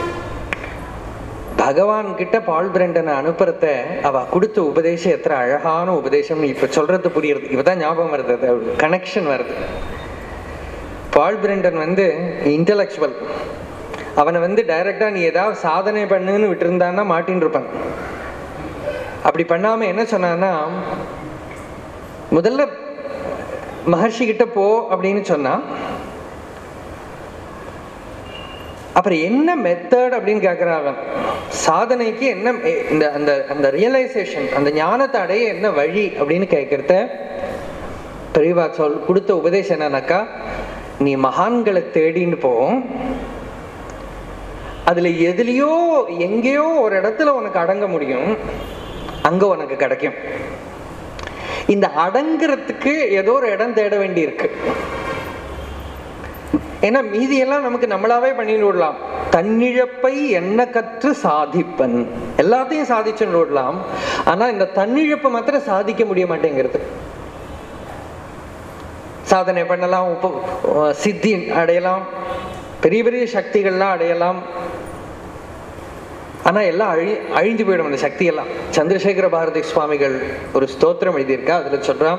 பகவான் கிட்ட பால் பிரண்டனை அனுப்புறத அவ கொடுத்த உபதேசம் எத்தனை அழகான உபதேசம் இப்ப சொல்றது புரியுறது இப்பதான் ஞாபகம் வருது கனெக்ஷன் வருது பால் பிரண்டன் வந்து இன்டலெக்சுவல் அவனை வந்து டைரக்டா நீ ஏதாவது சாதனை பண்ணுன்னு விட்டுருந்தான்னா மாட்டின்னு இருப்பான் அப்படி பண்ணாம என்ன சொன்னான்னா முதல்ல மகர்ஷி கிட்ட போ அப்படின்னு சொன்னா அப்புறம் என்ன மெத்தட் அப்படின்னு கேட்கிறாங்க சாதனைக்கு என்ன எ- இந்த அந்த அந்த ரியலைசேஷன் அந்த ஞானத்தை அடைய என்ன வழி அப்படின்னு கேட்கறத பெரியவா சொல் கொடுத்த உபதேசம் என்னன்னாக்கா நீ மகான்களை தேடின்னு போ அதுல எதுலயோ எங்கேயோ ஒரு இடத்துல உனக்கு அடங்க முடியும் அங்க உனக்கு கிடைக்கும் இந்த அடங்குறதுக்கு ஏதோ ஒரு இடம் தேட வேண்டி இருக்கு ஏன்னா மீதியெல்லாம் நமக்கு நம்மளாவே பண்ணிட்டு விடலாம் தன்னிழப்பை என்ன கற்று சாதிப்பன் எல்லாத்தையும் சாதிச்சு விடலாம் ஆனா இந்த தன்னிழப்பை மாத்திரம் சாதிக்க முடிய மாட்டேங்கிறது சாதனை பண்ணலாம் உப்ப சித்தி அடையலாம் பெரிய பெரிய சக்திகள்லாம் அடையலாம் ஆனா எல்லாம் அழி அழிஞ்சு போயிடும் அந்த சக்தி எல்லாம் சந்திரசேகர பாரதி சுவாமிகள் ஒரு ஸ்தோத்திரம் எழுதியிருக்கா அதுல சொல்றான்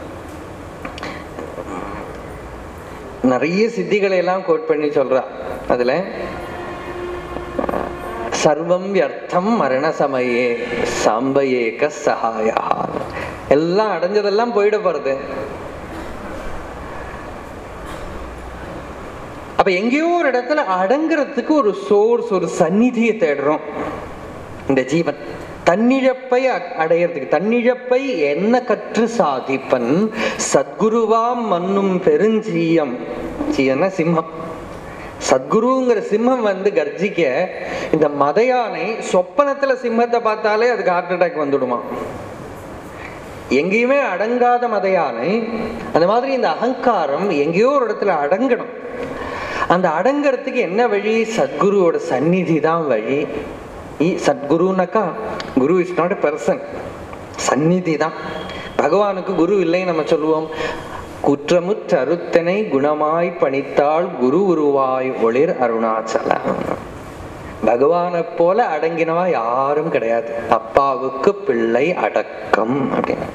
நிறைய சித்திகளை எல்லாம் கோட் பண்ணி சொல்றா அதுல சர்வம் வியர்த்தம் மரண சமயே சாம்பயேக சகாயா எல்லாம் அடைஞ்சதெல்லாம் போயிட போறது அப்ப எங்கேயோ ஒரு இடத்துல அடங்குறதுக்கு ஒரு சோர்ஸ் ஒரு சந்நிதியை தேடுறோம் இந்த ஜீவன் தன்னிழப்பை அ- அடையறதுக்கு தன்னிழப்பை என்ன கற்று சாதிப்பன் சத்குருவாம் மன்னும் பெருஞ்சீயம் சீயன்னா சிம்மம் சத்குருங்கிற சிம்மம் வந்து கர்ஜிக்க இந்த மத யானை சொப்பனத்துல சிம்மத்தை பார்த்தாலே அதுக்கு ஹார்ட் அட்டாக் வந்துடுமா எங்கேயுமே அடங்காத மத யானை அந்த மாதிரி இந்த அகங்காரம் எங்கேயோ ஒரு இடத்துல அடங்கணும் அந்த அடங்கறதுக்கு என்ன வழி சத்குருவோட சந்நிதி தான் வழி இ- சத்குருனாக்கா guru is not a person சந்நிதி தான் பகவானுக்கு குரு இல்லை நம்ம சொல்லுவோம் குற்றமுற்றருத்தனை குணமாய் பணித்தாள் குரு உருவாய் ஒளிர் அருணாச்சலம் பகவானை போல அடங்கினவா யாரும் கிடையாது அப்பாவுக்கு பிள்ளை அடக்கம் அப்படின்னு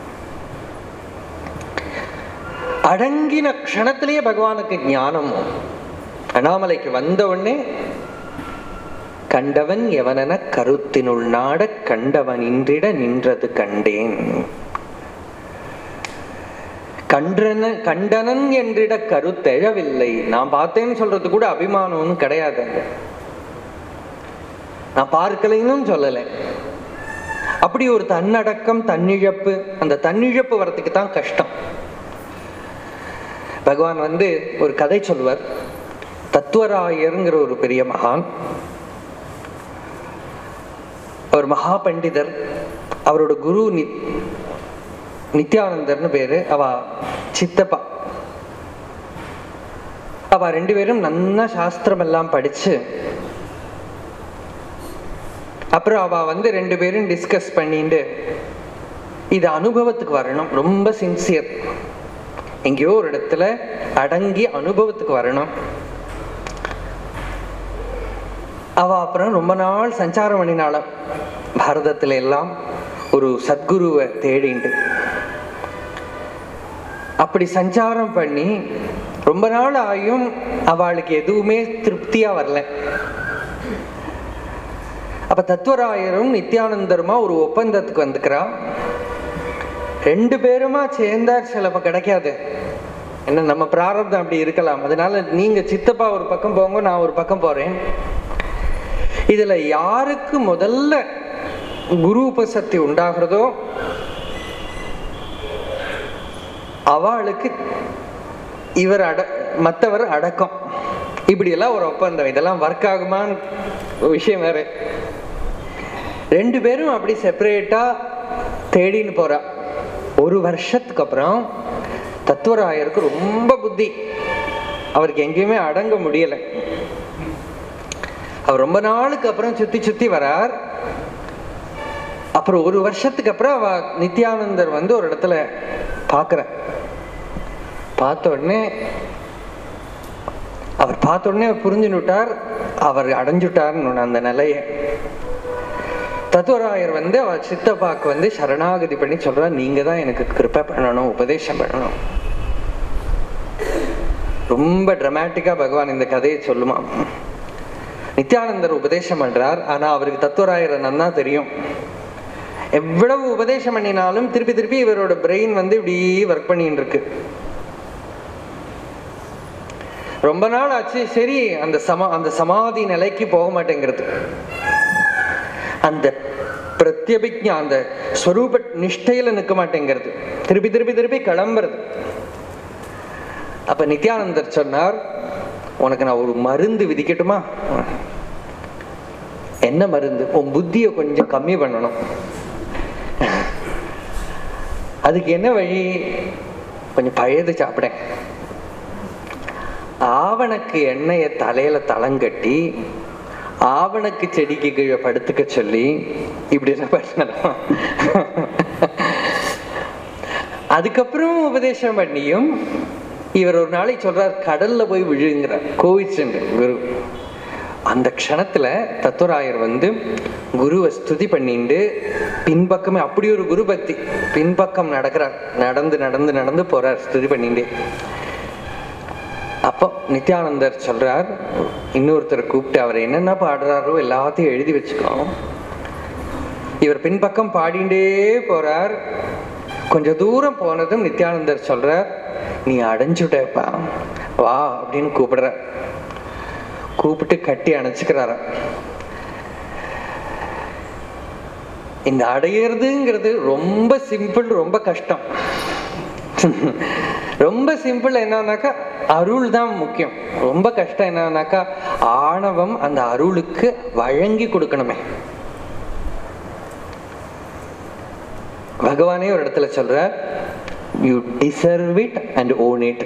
அடங்கின க்ஷணத்திலேயே பகவானுக்கு ஞானம் அண்ணாமலைக்கு வந்த உடனே கண்டவன் எவனென கருத்தினுள் நாட கண்டவன் இன்றிட நின்றது கண்டேன் கன்றன கண்டனன் என்றிட கருத்தெழவில்லை நான் பார்த்தேன்னு சொல்றது கூட அபிமானம்னு கிடையாது அங்க. நான் பார்க்கலைன்னு சொல்லலை அப்படி ஒரு தன்னடக்கம் தன்னிழப்பு அந்த தன்னிழப்பு வரதுக்கு தான் கஷ்டம் பகவான் வந்து ஒரு கதை சொல்வார் தத்துவராயருங்கிற ஒரு பெரிய மகான் அவர் மகா பண்டிதர் அவரோட குரு நித் நித்யானந்தர்னு பேரு அவ சித்தப்பா அவ ரெண்டு பேரும் நன்னா சாஸ்திரம் எல்லாம் படிச்சு அப்புறம் அவ வந்து ரெண்டு பேரும் டிஸ்கஸ் பண்ணிட்டு இது அனுபவத்துக்கு வரணும் ரொம்ப சின்சியர் எங்கேயோ ஒரு இடத்துல அடங்கி அனுபவத்துக்கு வரணும் அவ அப்புறம் ரொம்ப நாள் சஞ்சாரம் பண்ணினாலும் பாரதத்துல எல்லாம் ஒரு சத்குருவை தேடிண்டு அப்படி சஞ்சாரம் பண்ணி ரொம்ப நாள் ஆயும் அவளுக்கு எதுவுமே திருப்தியா வரல அப்ப தத்துவராயரும் நித்யானந்தருமா ஒரு ஒப்பந்தத்துக்கு வந்துக்கிறா ரெண்டு பேருமா சேர்ந்தா சிலப்ப கிடைக்காது என்ன நம்ம பிராரப்தம் அப்படி இருக்கலாம் அதனால நீங்க சித்தப்பா ஒரு பக்கம் போங்க நான் ஒரு பக்கம் போறேன் இதுல யாருக்கு முதல்ல குரு உபசக்தி உண்டாகிறதோ அவளுக்கு இவர் அட மற்றவர் அடக்கம் இப்படியெல்லாம் ஒரு ஒப்பந்தம் இதெல்லாம் ஒர்க் ஆகுமான்னு விஷயம் வேற ரெண்டு பேரும் அப்படி செப்பரேட்டா தேடின்னு போறா ஒரு வருஷத்துக்கு அப்புறம் தத்துவராயருக்கு ரொம்ப புத்தி அவருக்கு எங்கேயுமே அடங்க முடியல அவர் ரொம்ப நாளுக்கு அப்புறம் சுத்தி சுத்தி வரார் அப்புறம் ஒரு வருஷத்துக்கு அப்புறம் அவ நித்யானந்தர் வந்து ஒரு இடத்துல பாக்குற பார்த்த உடனே அவர் பார்த்த உடனே புரிஞ்சுனுட்டார் அவர் அடைஞ்சுட்டார்னு அந்த நிலைய தத்துவராயர் வந்து அவர் சித்தப்பாக்கு வந்து சரணாகதி பண்ணி சொல்றார் நீங்க தான் எனக்கு கிருப்பை பண்ணணும் உபதேசம் பண்ணணும் ரொம்ப டிராமாட்டிக்கா பகவான் இந்த கதையை சொல்லுமா நித்யானந்தர் உபதேசம் பண்றார் ஆனா அவருக்கு தத்துவராயரை நன்னா தெரியும் எவ்வளவு உபதேசம் பண்ணினாலும் திருப்பி திருப்பி இவரோட பிரெயின் வந்து இப்படி ஒர்க் பண்ணிட்டு இருக்கு ரொம்ப நாள் ஆச்சு சரி அந்த சமா அந்த சமாதி நிலைக்கு போக மாட்டேங்கிறது அந்த பிரத்யபிக்ஞா அந்த ஸ்வரூப நிஷ்டையில நிற்க மாட்டேங்கிறது திருப்பி திருப்பி திருப்பி கிளம்புறது அப்ப நித்யானந்தர் சொன்னார் உனக்கு நான் ஒரு மருந்து விதிக்கட்டுமா என்ன மருந்து உன் புத்தியை கொஞ்சம் கம்மி பண்ணணும் அதுக்கு என்ன வழி கொஞ்சம் பழையது சாப்பிடேன் ஆவணக்கு எண்ணெயை தலையில தளங்கட்டி ஆவணக்கு செடிக்கு கீழே படுத்துக்க சொல்லி இப்படி பண்ணலாம் அதுக்கப்புறம் உபதேசம் பண்ணியும் இவர் ஒரு நாளைக்கு சொல்றார் கடல்ல போய் விழுங்கிறார் கோவிச்சுண்டு குரு அந்த க்ஷணத்துல தத்துவராயர் வந்து குருவை ஸ்துதி பண்ணிட்டு பின்பக்கமே அப்படி ஒரு குரு பக்தி பின்பக்கம் நடக்கிறார் நடந்து நடந்து நடந்து போறார் ஸ்துதி பண்ணிட்டு அப்போ நித்யானந்தர் சொல்றார் இன்னொருத்தர் கூப்பிட்டு அவர் என்னென்ன பாடுறாரோ எல்லாத்தையும் எழுதி வச்சுக்கோ இவர் பின்பக்கம் பாடிண்டே போறார் கொஞ்சம் தூரம் போனதும் நித்யானந்தர் சொல்றார் நீ அடைஞ்சுட்டப்பா வா அப்படின்னு கூப்பிடுற கூப்பிட்டு கட்டி அணைச்சுக்கிறாராம் இந்த அடையிறதுங்கிறது ரொம்ப சிம்பிள் ரொம்ப கஷ்டம் ரொம்ப சிம்பிள் என்னன்னாக்கா அருள் தான் முக்கியம் ரொம்ப கஷ்டம் என்னன்னாக்கா ஆணவம் அந்த அருளுக்கு வழங்கி கொடுக்கணுமே பகவானே ஒரு இடத்துல சொல்ற you deserve it and own it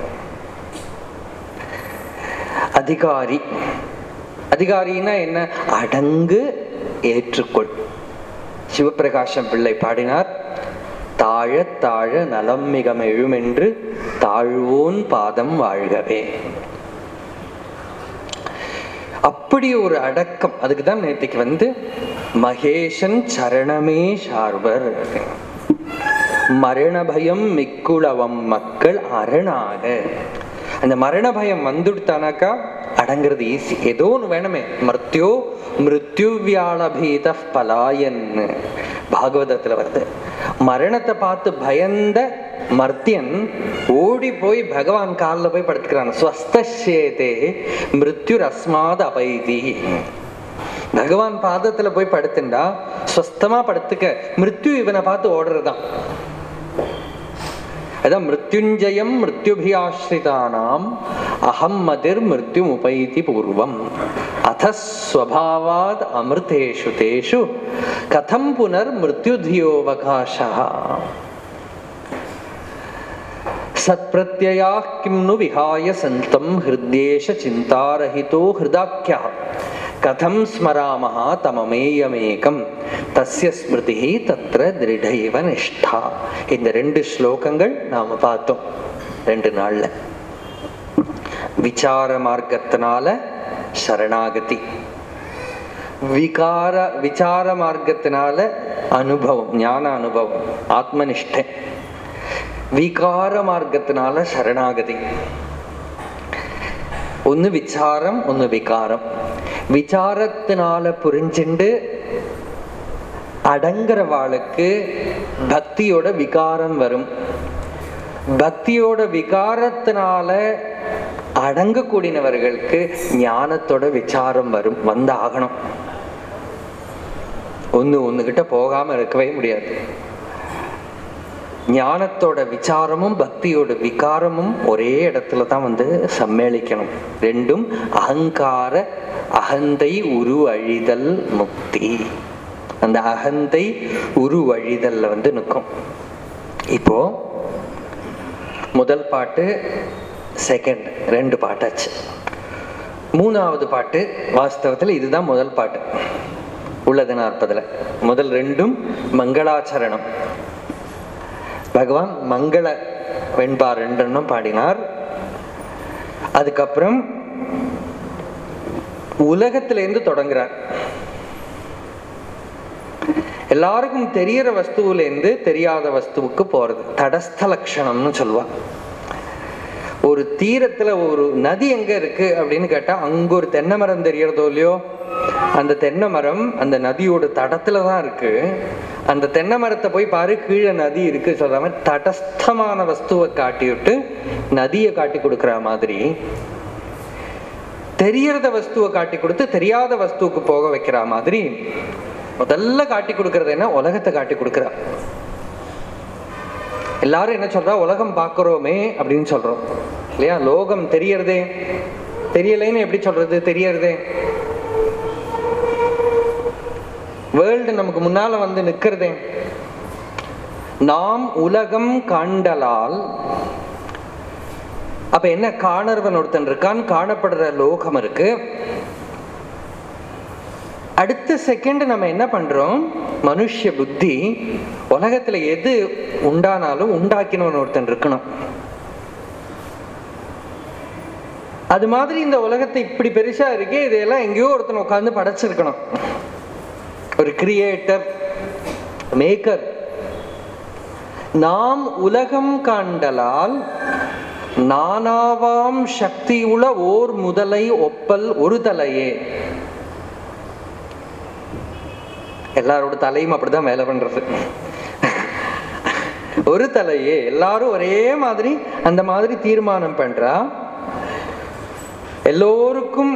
அதிகாரி அதிகாரின்னா என்ன அடங்கு ஏற்றுக்கொள் சிவபிரகாசம் பிள்ளை பாடினார் தாழ தாழ நலம் மிக எழுமென்று தாழ்வோன் பாதம் வாழ்கவே அப்படி ஒரு அடக்கம் அதுக்கு தான் நேற்றுக்கு வந்து மகேஷன் சரணமே சார்வர் மரண பயம் மிக்குளவம் மக்கள் அரணாக அந்த மரண பயம் வந்துடுத்தானாக்கா அடங்குறது ஈஸி ஏதோ ஒன்று வேணுமே மர்த்தியோ மிருத்யுவியாளபீத பலாயன்னு பாகவதத்துல வருது மரணத்தை பார்த்து பயந்த மர்த்தியன் ஓடி போய் பகவான் காலில் போய் படுத்துக்கிறான் ஸ்வஸ்தேதே மிருத்யுர் அஸ்மாத் அபைதி பகவான் பாதத்துல போய் படுத்துண்டா ஸ்வஸ்தமா படுத்துக்க மிருத்யு இவனை பார்த்து ஓடுறதுதான் அதான் மிருத்யுஞ்சயம் மிருத்யுபியாஸ்ரிதானாம் அகம் மதிர் மிருத்யு உபைதி பூர்வம் அத்தஸ்வபாவாத் அமிர்தேஷு தேஷு கதம் புனர் மிருத்யுதியோவகாசா சத்பிரத்யயா கிம் நு விஹாய சந்தம் ஹிருத்யேஷ சிந்தாரஹிதோ ஹிருதாக்கியா கதம் ஸ்மராமஹ தமமேயமேகம் தஸ்ய ஸ்மிருதி தத்ர திருடைவ நிஷ்டா இந்த ரெண்டு ஸ்லோகங்கள் நாம பார்த்தோம் ரெண்டு நாள்ல விசார மார்க்கத்தினால சரணாகதி விகார விசார மார்க்கத்தினால அனுபவம் ஞான அனுபவம் ஆத்மனிஷ்டை விகார மார்க்கத்தினால சரணாகதி ഒന്ന് വിചാരം ഒന്ന് വികാരം വിചാരത്തിനാല പുരിഞ്ചിണ്ട് அடங்குறவாளுக்கு பக்தியோட விகாரம் வரும் பக்தியோட விகாரத்தினால அடங்கக்கூடியவர்களுக்கு ஞானத்தோட விசாரம் வரும் வந்து ஆகணும் ஒன்று ஒன்றுகிட்ட போகாம இருக்கவே முடியாது ஞானத்தோட விசாரமும் பக்தியோட விகாரமும் ஒரே இடத்துல தான் வந்து சம்மேளிக்கணும் ரெண்டும் அகங்கார அகந்தை உருவழிதல் முக்தி அந்த அகந்தை உருவழிதல்ல வந்து நிற்கும் இப்போ முதல் பாட்டு செகண்ட் ரெண்டு பாட்டாச்சு மூணாவது பாட்டு வாஸ்தவத்தில் இதுதான் முதல் பாட்டு உள்ளது நாற்பதுல முதல் ரெண்டும் மங்களாச்சரணம் பகவான் மங்கள வெண்பா ரெண்டெண்ணம் பாடினார் அதுக்கப்புறம் உலகத்திலேருந்து தொடங்குறார் எல்லாருக்கும் தெரியற வஸ்துவிலேருந்து தெரியாத வஸ்துவுக்கு போறது தடஸ்த லட்சணம்னு சொல்லுவா ஒரு தீரத்துல ஒரு நதி எங்க இருக்கு அப்படின்னு கேட்டா அங்க ஒரு தென்னை மரம் தெரியறதோ இல்லையோ அந்த தென்னை மரம் அந்த நதியோட தடத்துல தான் இருக்கு அந்த தென்னை மரத்தை போய் பாரு கீழே நதி இருக்கு சொல்ற மாதிரி தடஸ்தமான வஸ்துவை காட்டி விட்டு நதியை காட்டி கொடுக்குற மாதிரி தெரியறத வஸ்துவை காட்டி கொடுத்து தெரியாத வஸ்துவுக்கு போக வைக்கிற மாதிரி முதல்ல காட்டி கொடுக்கறது என்ன உலகத்தை காட்டி கொடுக்குறா எல்லாரும் என்ன சொல்றா உலகம் பார்க்கிறோமே அப்படின்னு சொல்றோம் இல்லையா லோகம் தெரியறதே தெரியலைன்னு எப்படி சொல்றது தெரியறதே வேர்ல்டு நமக்கு முன்னால வந்து நிக்கிறதே நாம் உலகம் காண்டலால் அப்ப என்ன காணர்வன் ஒருத்தன் இருக்கான் காணப்படுற லோகம் இருக்கு அடுத்த செகண்ட் நம்ம என்ன பண்றோம் மனுஷ புத்தி உலகத்துல எது உண்டானாலும் உண்டாக்கினவன் ஒருத்தன் இருக்கணும் அது மாதிரி இந்த உலகத்தை இப்படி பெருசா இருக்கே இதையெல்லாம் எங்கேயோ ஒருத்தன் உட்கார்ந்து படைச்சிருக்கணும் ஒரு கிரியேட்டர் மேக்கர் நாம் உலகம் காண்டலால் நானாவாம் சக்தியுள்ள ஓர் முதலை ஒப்பல் ஒரு தலையே எல்லாரோட தலையும் அப்படிதான் வேலை பண்றது ஒரு தலையே எல்லாரும் ஒரே மாதிரி அந்த மாதிரி தீர்மானம் பண்றா எல்லோருக்கும்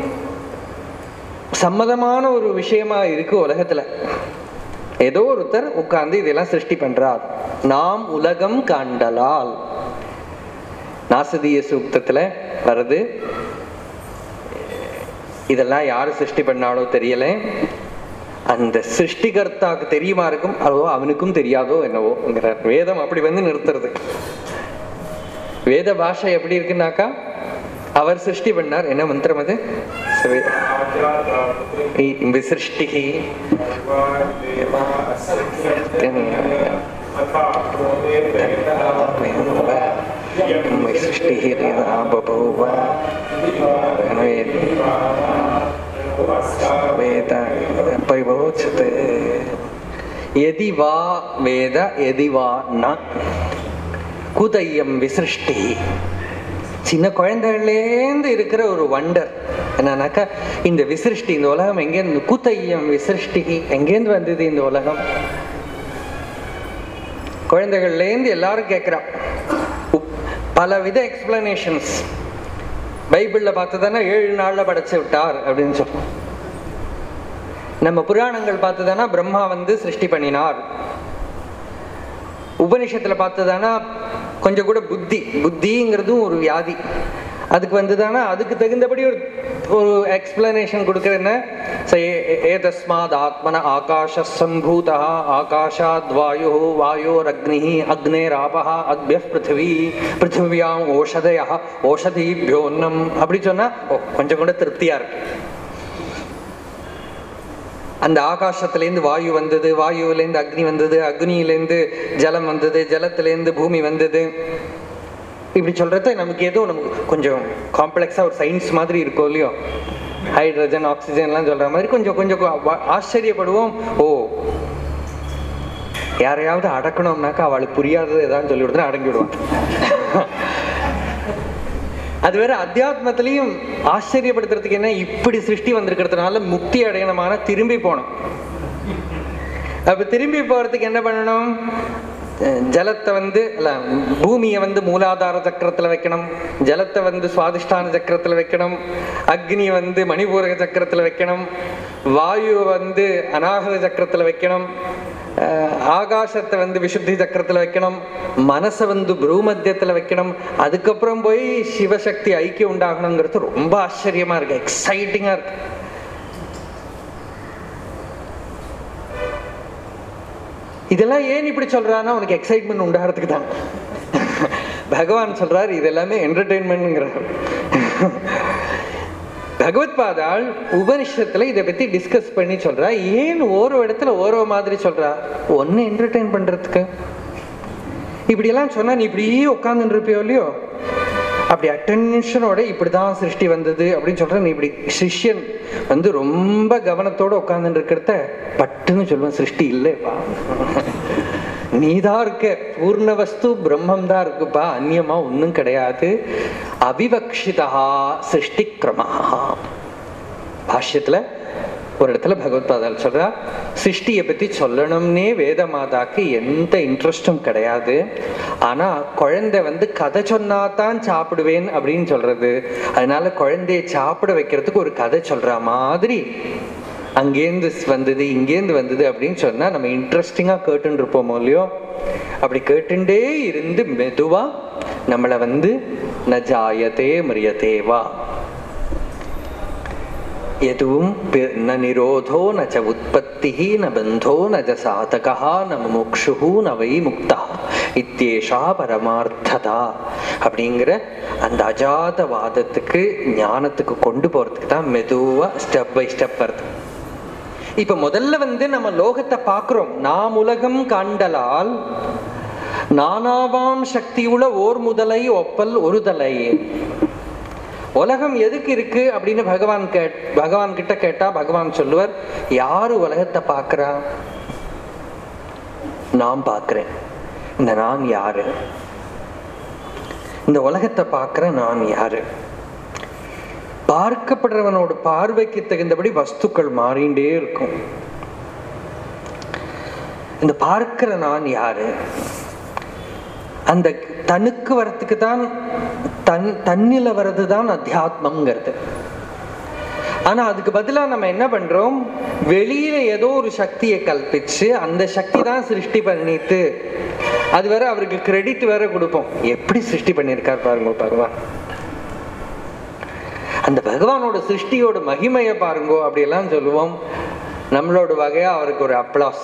சம்மதமான ஒரு விஷயமா இருக்கு உலகத்துல ஏதோ ஒருத்தர் உட்கார்ந்து இதெல்லாம் சிருஷ்டி பண்றார் நாம் உலகம் காண்டலால் நாசதீய சூக்தத்துல வருது இதெல்லாம் யாரு சிருஷ்டி பண்ணாலோ தெரியல அந்த சிருஷ்டிகர்த்தாக்கு தெரியுமா இருக்கும் அதோ அவனுக்கும் தெரியாதோ என்னவோங்கிறார் வேதம் அப்படி வந்து நிறுத்துறது வேத பாஷை எப்படி இருக்குன்னாக்கா அவர் சிருஷ்டி பண்ணார் என்ன மந்திரம் அது விசிருஷ்டிகி बभूव वेद परिभोचते यदि वा वेद यदि वा न குதையம் விசிருஷ்டி சின்ன குழந்தைகள்லேருந்து இருக்கிற ஒரு வண்டர் என்னன்னாக்கா இந்த விசிருஷ்டி இந்த உலகம் எங்கேருந்து குத்தையம் விசிருஷ்டி எங்கேருந்து வந்தது இந்த உலகம் குழந்தைகள்லேருந்து எல்லாரும் கேட்குறா பல வித எக்ஸ்பிளனேஷன்ஸ் பைபிளில் பார்த்ததானே ஏழு நாளில் படைச்சு விட்டார் அப்படின்னு சொல்றோம் நம்ம புராணங்கள் பார்த்ததானா பிரம்மா வந்து சிருஷ்டி பண்ணினார் உபனிஷத்துல பார்த்ததானா கொஞ்சம் கூட புத்தி புத்திங்கிறதும் ஒரு வியாதி அதுக்கு வந்துதானா அதுக்கு தகுந்தபடி ஒரு ஒரு எக்ஸ்பிளனேஷன் கொடுக்குறேன்னு ஏதஸ்மாத் ஆத்மன ஆகாஷ சம்பூதா ஆகாஷாத் வாயு வாயோரக்னி அக்னேராபா அக்பிய பிருத்திவி பிருத்திவியாம் ஓஷதயா ஓஷதீபியோன்னம் அப்படி சொன்னா ஓ, கொஞ்சம் கூட திருப்தியா இருக்கு அந்த ஆகாசத்திலேருந்து வாயு வந்தது வாயுவிலேருந்து அக்னி வந்தது அக்னியிலேருந்து ஜலம் வந்தது ஜலத்திலேருந்து பூமி வந்தது இப்படி சொல்றது நமக்கு ஏதோ நமக்கு கொஞ்சம் காம்ப்ளெக்ஸா ஒரு சயின்ஸ் மாதிரி இருக்கும் இல்லையோ ஹைட்ரஜன் ஆக்சிஜன்லாம் சொல்ற மாதிரி கொஞ்சம் கொஞ்சம் வா- ஆச்சரியப்படுவோம் ஓ யாரையாவது அடக்கணும்னாக்கா அவளுக்கு புரியாதது ஏதாவது சொல்லி கொடுத்தா அடங்கி விடுவான் அது வேற அத்தியாத்மத்திலையும் ஆச்சரியப்படுத்துறதுக்கு என்ன இப்படி சிருஷ்டி வந்திருக்கிறதுனால முக்தி அடையணுமான திரும்பி போகணும் அப்ப திரும்பி போறதுக்கு என்ன பண்ணணும் அஹ் ஜலத்தை வந்து இல்ல பூமியை வந்து மூலாதார சக்கரத்துல வைக்கணும் ஜலத்தை வந்து சுவாதிஷ்டான சக்கரத்துல வைக்கணும் அக்னியை வந்து மணிபூரக சக்கரத்துல வைக்கணும் வாயுவை வந்து அநாகத சக்கரத்துல வைக்கணும் அஹ் ஆகாசத்தை வந்து விசுத்தி சக்கரத்துல வைக்கணும் மனசை வந்து பிரூமத்தியத்துல வைக்கணும் அதுக்கப்புறம் போய் சிவசக்தி ஐக்கியம் உண்டாகணுங்கிறது ரொம்ப ஆச்சரியமா இருக்கு எக்ஸைட்டிங்கா இருக்கு இதெல்லாம் ஏன் இப்படி சொல்றான்னா உனக்கு எக்ஸைட்மெண்ட் உண்டாகிறதுக்கு தான் பகவான் சொல்றாரு இது எல்லாமே என்டர்டெயின்மெண்ட்ங்கிறார் பகவத் பாதாள் உபனிஷத்துல இதை பத்தி டிஸ்கஸ் பண்ணி சொல்றா ஏன் ஓரோ இடத்துல ஓரோ மாதிரி சொல்றா ஒன்னு என்டர்டெயின் பண்றதுக்கு இப்படி எல்லாம் சொன்னா நீ இப்படியே உட்கார்ந்துட்டு இருப்பியோ இல்லையோ அப்படி அட்டென்ஷனோட இப்படிதான் சிருஷ்டி வந்தது அப்படின்னு சொல்ற நீ இப்படி சிஷ்யன் வந்து ரொம்ப கவனத்தோட உட்கார்ந்துட்டு இருக்கிறத பட்டுன்னு சொல்லுவேன் சிருஷ்டி இல்லைப்பா நீதான் இருக்க பூர்ண வஸ்து பிரம்மம் தான் இருக்குப்பா அந்நியமா ஒண்ணும் கிடையாது அவிவக்ஷிதா சிருஷ்டி கிரமஹா பாஷ்யத்துல ஒரு இடத்துல பகவத்பாதால் சொல்றா சிருஷ்டியை பத்தி சொல்லணும்னே வேத மாதாக்கு எந்த இன்ட்ரெஸ்டும் கிடையாது ஆனா குழந்தை வந்து கதை சொன்னாதான் சாப்பிடுவேன் அப்படின்னு சொல்றது அதனால குழந்தைய சாப்பிட வைக்கிறதுக்கு ஒரு கதை சொல்ற மாதிரி அங்கேருந்து வந்தது இங்கேருந்து வந்தது அப்படின்னு சொன்னா நம்ம இன்ட்ரெஸ்டிங்கா கேட்டுன்னு இருப்போமோ இல்லையோ அப்படி கேட்டுண்டே இருந்து மெதுவா நம்மளை வந்து ந ஜாயத்தே மிரியதேவா எதுவும் பி- ந நிரோதோ ந ச உற்பத்தி ந பந்தோ ந ச சாதகா ந முமுக்ஷு ந வை முக்தா இத்தேஷா பரமார்த்ததா அப்படிங்கிற அந்த அஜாத வாதத்துக்கு ஞானத்துக்கு கொண்டு போறதுக்கு தான் மெதுவா ஸ்டெப் பை ஸ்டெப் வருது இப்ப முதல்ல வந்து நம்ம லோகத்தை பார்க்கிறோம் நாம் உலகம் காண்டலால் நானாவாம் சக்தியுள்ள ஓர் முதலை ஒப்பல் ஒரு தலை உலகம் எதுக்கு இருக்கு அப்படின்னு பகவான் கேட் பகவான் கிட்ட கேட்டா பகவான் சொல்லுவார் யாரு உலகத்தை பார்க்கறா நான் பார்க்கிறேன் இந்த நான் யாரு இந்த உலகத்தை பார்க்கிற நான் யாரு பார்க்கப்படுறவனோட பார்வைக்கு தகுந்தபடி வஸ்துக்கள் மாறிண்டே இருக்கும் இந்த பார்க்கிற நான் யாரு அந்த தனுக்கு வரத்துக்கு தான் தன் தன்னில வர்றது தான் அத்தியாத்மங்கிறது ஆனா அதுக்கு பதிலா நம்ம என்ன பண்றோம் வெளியில ஏதோ ஒரு சக்தியை கல்பிச்சு அந்த சக்தி தான் சிருஷ்டி பண்ணிட்டு அது வேற அவருக்கு கிரெடிட் வேற கொடுப்போம் எப்படி சிருஷ்டி பண்ணியிருக்கார் பாருங்க பகவான் அந்த பகவானோட சிருஷ்டியோட மகிமையை பாருங்கோ அப்படியெல்லாம் சொல்லுவோம் நம்மளோட வகையா அவருக்கு ஒரு அப்ளாஸ்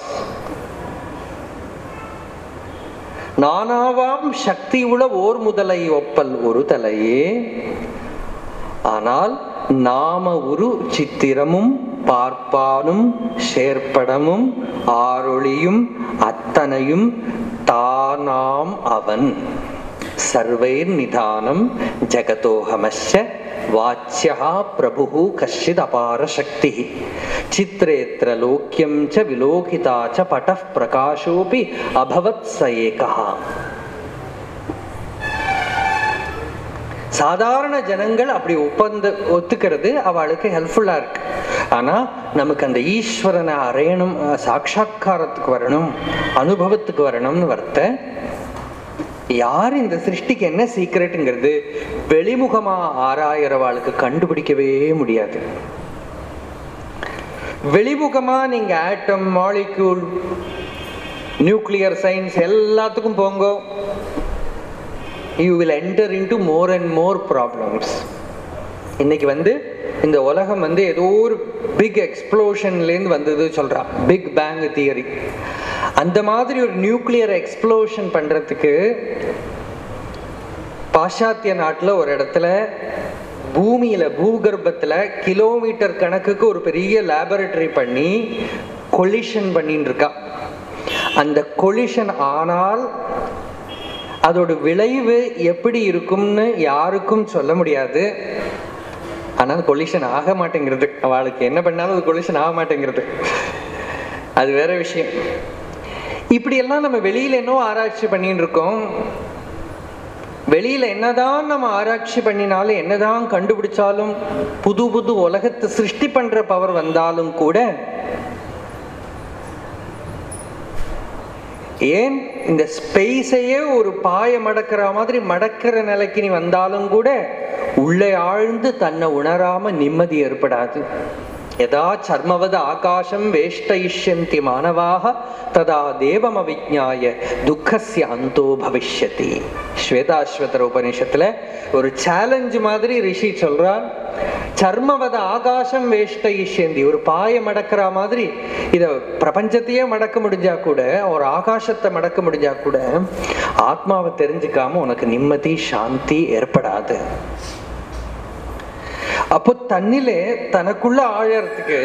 நானாவாம் சக்தி உள்ள ஓர் முதலை ஒப்பல் ஒரு தலையே ஆனால் நாம உரு சித்திரமும் பார்ப்பானும் சேர்ப்படமும் ஆரொளியும் அத்தனையும் தானாம் அவன் சர்வைர் நிதானம் ஜகதோஹமஸ்ய வாச்சியா பிரபு கஷ்டித் அபார சக்தி சித்திரேத்திர லோக்கியம் ச விலோகிதா ச பட்டः பிரகாஷோபி அபவத் ச ஏகா சாதாரண ஜனங்கள் அப்படி ஒப்பந்த ஒத்துக்கிறது அவளுக்கு ஹெல்ப்ஃபுல்லா இருக்கு ஆனா நமக்கு அந்த ஈஸ்வரனை அறையணும் அஹ், சாட்சா்காரத்துக்கு வரணும் அனுபவத்துக்கு வரணும்னு வரத்த யார் இந்த சிருஷ்டிக்கு என்ன சீக்ரெட்டுங்கிறது வெளிமுகமா ஆராயறவாளுக்கு கண்டுபிடிக்கவே முடியாது வெளிமுகமா நீங்க ஆட்டம் மாலிக்யூல் நியூக்ளியர் சயின்ஸ் எல்லாத்துக்கும் போங்க you will enter into more and more problems இன்னைக்கு வந்து இந்த உலகம் வந்து ஏதோ ஒரு பிக் எக்ஸ்ப்ளோஷன்லேருந்து வந்தது சொல்றான் பிக் பேங் தியரி அந்த மாதிரி ஒரு நியூக்ளியர் எக்ஸ்ப்ளோஷன் பண்றதுக்கு பாশ্চাத்திய நாட்டில் ஒரு இடத்துல பூமியில பூகர்ப்பத்துல கிலோமீட்டர் கணக்குக்கு ஒரு பெரிய லேபரட்டரி பண்ணி கொலிஷன் பண்ணிட்டு இருக்கா அந்த கொலிஷன் ஆனால் அதோட விளைவு எப்படி இருக்கும்னு யாருக்கும் சொல்ல முடியாது ஆனால் கொலிஷன் ஆக மாட்டேங்கிறது அவளுக்கு என்ன பண்ணாலும் அது கொலிஷன் ஆக மாட்டேங்கிறது அது வேற விஷயம் இப்படி எல்லாம் நம்ம வெளியில என்ன ஆராய்ச்சி பண்ணிட்டு இருக்கோம் வெளியில என்னதான் நம்ம ஆராய்ச்சி பண்ணினாலும் என்னதான் கண்டுபிடிச்சாலும் புது புது உலகத்தை சிருஷ்டி பண்ற பவர் வந்தாலும் கூட ஏன் இந்த ஸ்பேஸையே ஒரு பாய மடக்கிற மாதிரி மடக்கிற நிலைக்கு நீ வந்தாலும் கூட உள்ளே ஆழ்ந்து தன்னை உணராம நிம்மதி ஏற்படாது யதா சர்மவத ஆகாசம் வேஷ்டயிஷ்யந்தி மானவாக ததா தேவம் அவிஜாய துக்கஸ்ய அந்தோ பவிஷ்யதி ஸ்வேதாஸ்வதர உபநிஷத்துல ஒரு சேலஞ்ச் மாதிரி ரிஷி சொல்றான் சர்மவத ஆகாசம் வேஷ்டயிஷ்யந்தி ஒரு பாய மடக்கிற மாதிரி இத பிரபஞ்சத்தையே மடக்க முடிஞ்சா கூட ஒரு ஆகாசத்தை மடக்க முடிஞ்சா கூட ஆத்மாவை தெரிஞ்சுக்காம உனக்கு நிம்மதி சாந்தி ஏற்படாது அப்போ தன்னிலே தனக்குள்ள ஆழறதுக்கு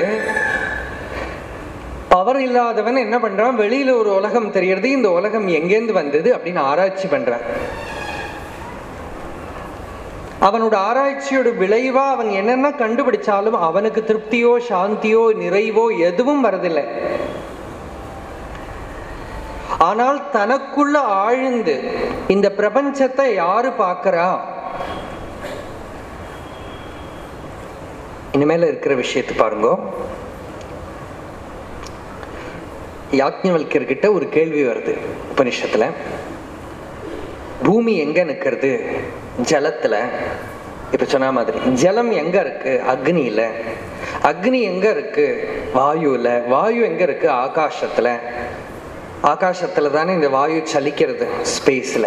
பவர் இல்லாதவன் என்ன பண்றான் வெளியில ஒரு உலகம் தெரியறது இந்த உலகம் எங்கேருந்து வந்தது அப்படின்னு ஆராய்ச்சி பண்றான் அவனோட ஆராய்ச்சியோட விளைவா அவன் என்னென்ன கண்டுபிடிச்சாலும் அவனுக்கு திருப்தியோ சாந்தியோ நிறைவோ எதுவும் வரதில்லை ஆனால் தனக்குள்ள ஆழ்ந்து இந்த பிரபஞ்சத்தை யாரு பார்க்கறா இனிமேல இருக்கிற விஷயத்தை பாருங்க யாக்ஞவல்கர்கிட்ட ஒரு கேள்வி வருது உபனிஷத்துல பூமி எங்க நிக்கிறது ஜலத்துல இப்ப சொன்ன மாதிரி ஜலம் எங்க இருக்கு அக்னியில அக்னி எங்க இருக்கு வாயுல வாயு எங்க இருக்கு ஆகாசத்துல ஆகாசத்துல தானே இந்த வாயு சலிக்கிறது ஸ்பேஸ்ல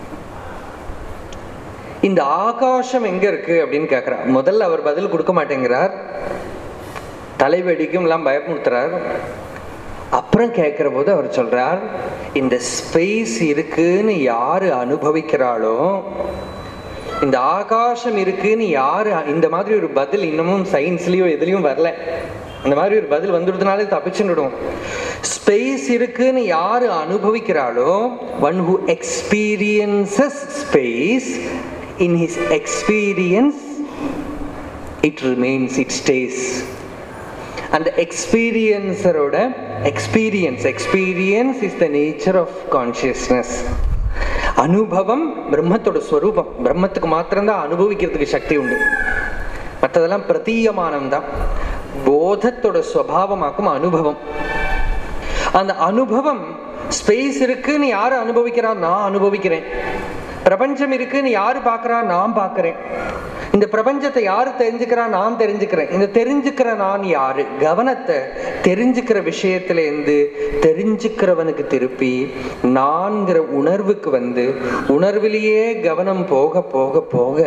இந்த ஆகாசம் எங்க இருக்கு அப்படின்னு கேக்குறார் முதல்ல அவர் பதில் கொடுக்க மாட்டேங்கிறார் தலைவெடிக்கும் எல்லாம் பயமுறுத்துறார் அப்புறம் கேட்கிற போது அவர் சொல்றார் இந்த ஸ்பேஸ் இருக்குன்னு யாரு அனுபவிக்கிறாளோ இந்த ஆகாசம் இருக்குன்னு யாரு இந்த மாதிரி ஒரு பதில் இன்னமும் சயின்ஸ்லயோ எதுலயும் வரல அந்த மாதிரி ஒரு பதில் வந்துடுறதுனாலே தப்பிச்சுடும் ஸ்பேஸ் இருக்குன்னு யாரு அனுபவிக்கிறாளோ one who experiences space in his experience it remains it stays அந்த எக்ஸ்பீரியன்ஸரோட experience experience is the nature of consciousness அனுபவம் பிரம்மத்தோட ஸ்வரூபம் பிரம்மத்துக்கு மாத்திரம்தான் அனுபவிக்கிறதுக்கு சக்தி உண்டு மற்றதெல்லாம் பிரதீயமானம் தான் போதத்தோட சுவாவமாக்கும் அனுபவம் அந்த அனுபவம் ஸ்பேஸ் இருக்குன்னு யாரு அனுபவிக்கிறா நான் அனுபவிக்கிறேன் பிரபஞ்சம் இருக்குன்னு யாரு பார்க்கறா நான் பார்க்கறேன் இந்த பிரபஞ்சத்தை யாரு தெரிஞ்சுக்கிறா நான் தெரிஞ்சுக்கிறேன் இந்த தெரிஞ்சுக்கிற நான் யாரு கவனத்தை தெரிஞ்சுக்கிற விஷயத்துல இருந்து தெரிஞ்சுக்கிறவனுக்கு திருப்பி நான்கிற உணர்வுக்கு வந்து உணர்விலேயே கவனம் போக போக போக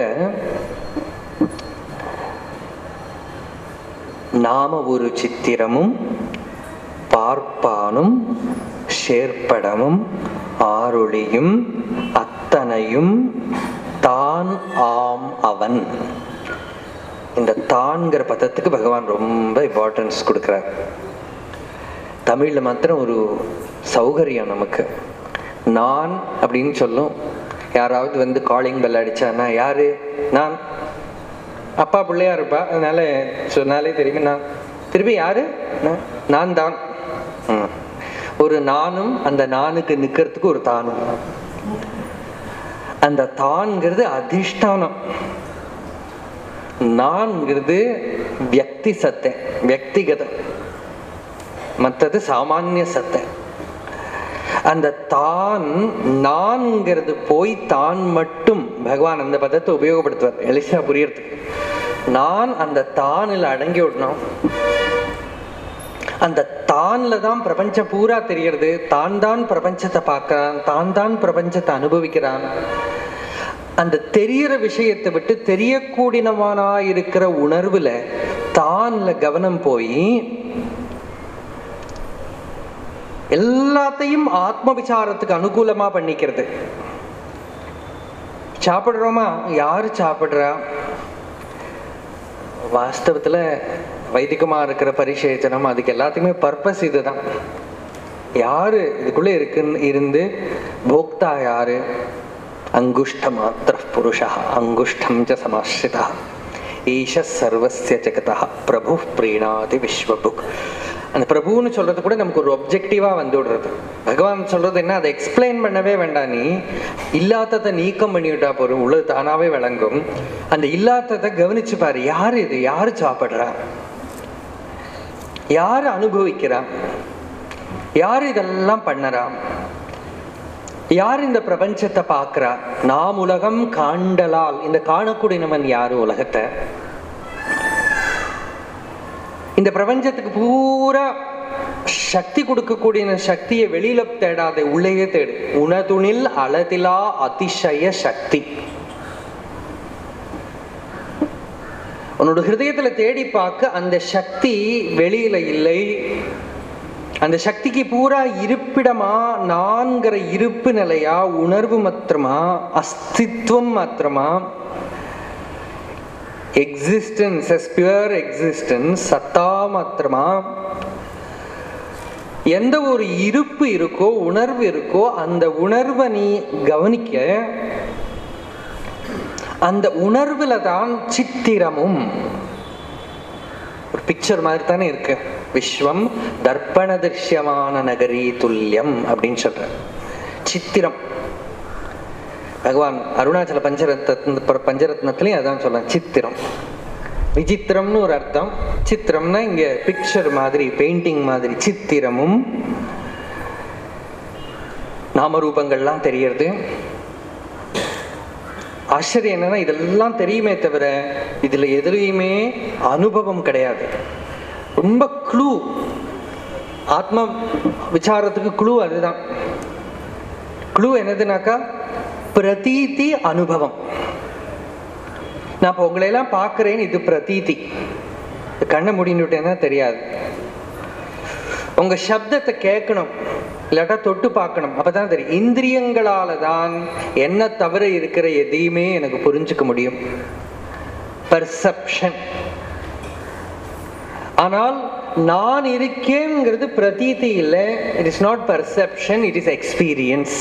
நாம ஒரு சித்திரமும் பார்ப்பானும் சேர்ப்படமும் ஆரொளியும் அத்தனையும் தான் ஆம் அவன் இந்த தான்கிற பதத்துக்கு பகவான் ரொம்ப இம்பார்ட்டன்ஸ் கொடுக்குறார் தமிழ்ல மாத்திரம் ஒரு சௌகரியம் நமக்கு நான் அப்படின்னு சொல்லும் யாராவது வந்து காலிங் பெல் அடிச்சானா யாரு நான் அப்பா பிள்ளையா இருப்பா அதனால சொன்னாலே திரும்பி நான் திருப்பி யாரு நான். நான் தான் ம். ஒரு நானும் அந்த நானுக்கு நிக்கிறதுக்கு ஒரு தானும் அந்த தான்ங்கிறது அதிஷ்டானம் நான்கிறது வியக்தி சத்தை வியக்திகதம் மற்றது சாமானிய சத்தை அந்த தான் நான்கிறது போய் தான் மட்டும் பகவான் அந்த பதத்தை உபயோகப்படுத்துவார் எலிசா புரியறதுக்கு நான் அந்த தானில் அடங்கி விடணும் அந்த தான்ல தான் பிரபஞ்சம் பூரா தெரியறது தான் தான் பிரபஞ்சத்தை பார்க்கறான் தான் தான் பிரபஞ்சத்தை அனுபவிக்கிறான் அந்த தெரியற விஷயத்தை விட்டு தெரியக்கூடியவனா இருக்கிற உணர்வுல தான்ல கவனம் போய் எல்லாத்தையும் ஆத்ம விசாரத்துக்கு அனுகூலமா பண்ணிக்கிறது சாப்பிடுறோமா யாரு சாப்பிடுறா வாஸ்தவத்துல வைதிகமா இருக்கிற பரிசேச்சனம் அதுக்கு எல்லாத்துக்குமே பர்பஸ் இதுதான் யாரு இதுக்குள்ள இருக்குன்னு இருந்து போக்தா யாரு அங்குஷ்ட மாத்திர புருஷா அங்குஷ்டம் ச சமாஸ்ரிதா ஈஷ சர்வஸ்ய ஜெகதா பிரபு பிரீணாதி விஸ்வபுக் அந்த பிரபுன்னு சொல்றது கூட நமக்கு ஒரு ஒப்ஜெக்டிவா வந்து விடுறது பகவான் சொல்றது என்ன அதை எக்ஸ்பிளைன் பண்ணவே வேண்டாம் நீ இல்லாததை நீக்கம் பண்ணிவிட்டா போறோம் உள்ளது தானாவே விளங்கும் அந்த இல்லாததை கவனிச்சு பாரு யாரு இது யாரு சாப்பிடுறா யாரு அனுபவிக்கிறா யார் இதெல்லாம் பண்ணறா யார் இந்த பிரபஞ்சத்தை பார்க்கிறா நாம் உலகம் காண்டலால் இந்த காணக்கூடியவன் யாரு உலகத்தை இந்த பிரபஞ்சத்துக்கு பூரா சக்தி கொடுக்கக்கூடிய சக்தியை வெளியில தேடாத உள்ளேயே தேடு உணதுணில் அளதிலா அதிசய சக்தி உன்னோட ஹிருதயத்துல தேடி பார்க்க அந்த சக்தி வெளியில இல்லை அந்த சக்திக்கு பூரா இருப்பிடமா நான்கிற இருப்பு நிலையா உணர்வு மாத்திரமா அஸ்தித்வம் மாத்திரமா எக்ஸிஸ்டன்ஸ் எஸ் பியூர் எக்ஸிஸ்டன்ஸ் சத்தா மாத்திரமா எந்த ஒரு இருப்பு இருக்கோ உணர்வு இருக்கோ அந்த உணர்வை நீ கவனிக்க அந்த உணர்வுல தான் சித்திரமும் ஒரு பிக்சர் மாதிரி தானே இருக்கு விஸ்வம் தர்ப்பண திருஷ்யமான நகரி துல்லியம் அப்படின்னு சொல்ற சித்திரம் பகவான் அருணாச்சல பஞ்சரத்ன பஞ்சரத்னத்திலையும் அதான் சொல்ல சித்திரம் விசித்திரம்னு ஒரு அர்த்தம் சித்திரம்னா இங்க பிக்சர் மாதிரி பெயிண்டிங் மாதிரி சித்திரமும் நாமரூபங்கள்லாம் தெரியறது ஆச்சரியம் என்னன்னா இதெல்லாம் தெரியுமே தவிர இதுல எதுலையுமே அனுபவம் கிடையாது ரொம்ப க்ளூ ஆத்ம விசாரத்துக்கு க்ளூ அதுதான் க்ளூ என்னதுனாக்கா பிரதீதி அனுபவம் நான் இப்போ உங்களையெல்லாம் பார்க்குறேன் இது பிரதீதி கண்ணை முடிந்துட்டேன்னா தெரியாது உங்க சப்தத்தை கேட்கணும் இல்லாட்டா தொட்டு பார்க்கணும் அப்பதான் தெரியும் இந்திரியங்களால தான் என்ன தவிர இருக்கிற எதையுமே எனக்கு புரிஞ்சுக்க முடியும் பர்செப்ஷன் ஆனால் நான் இருக்கேங்கிறது பிரதீதி இல்லை it is not perception it is experience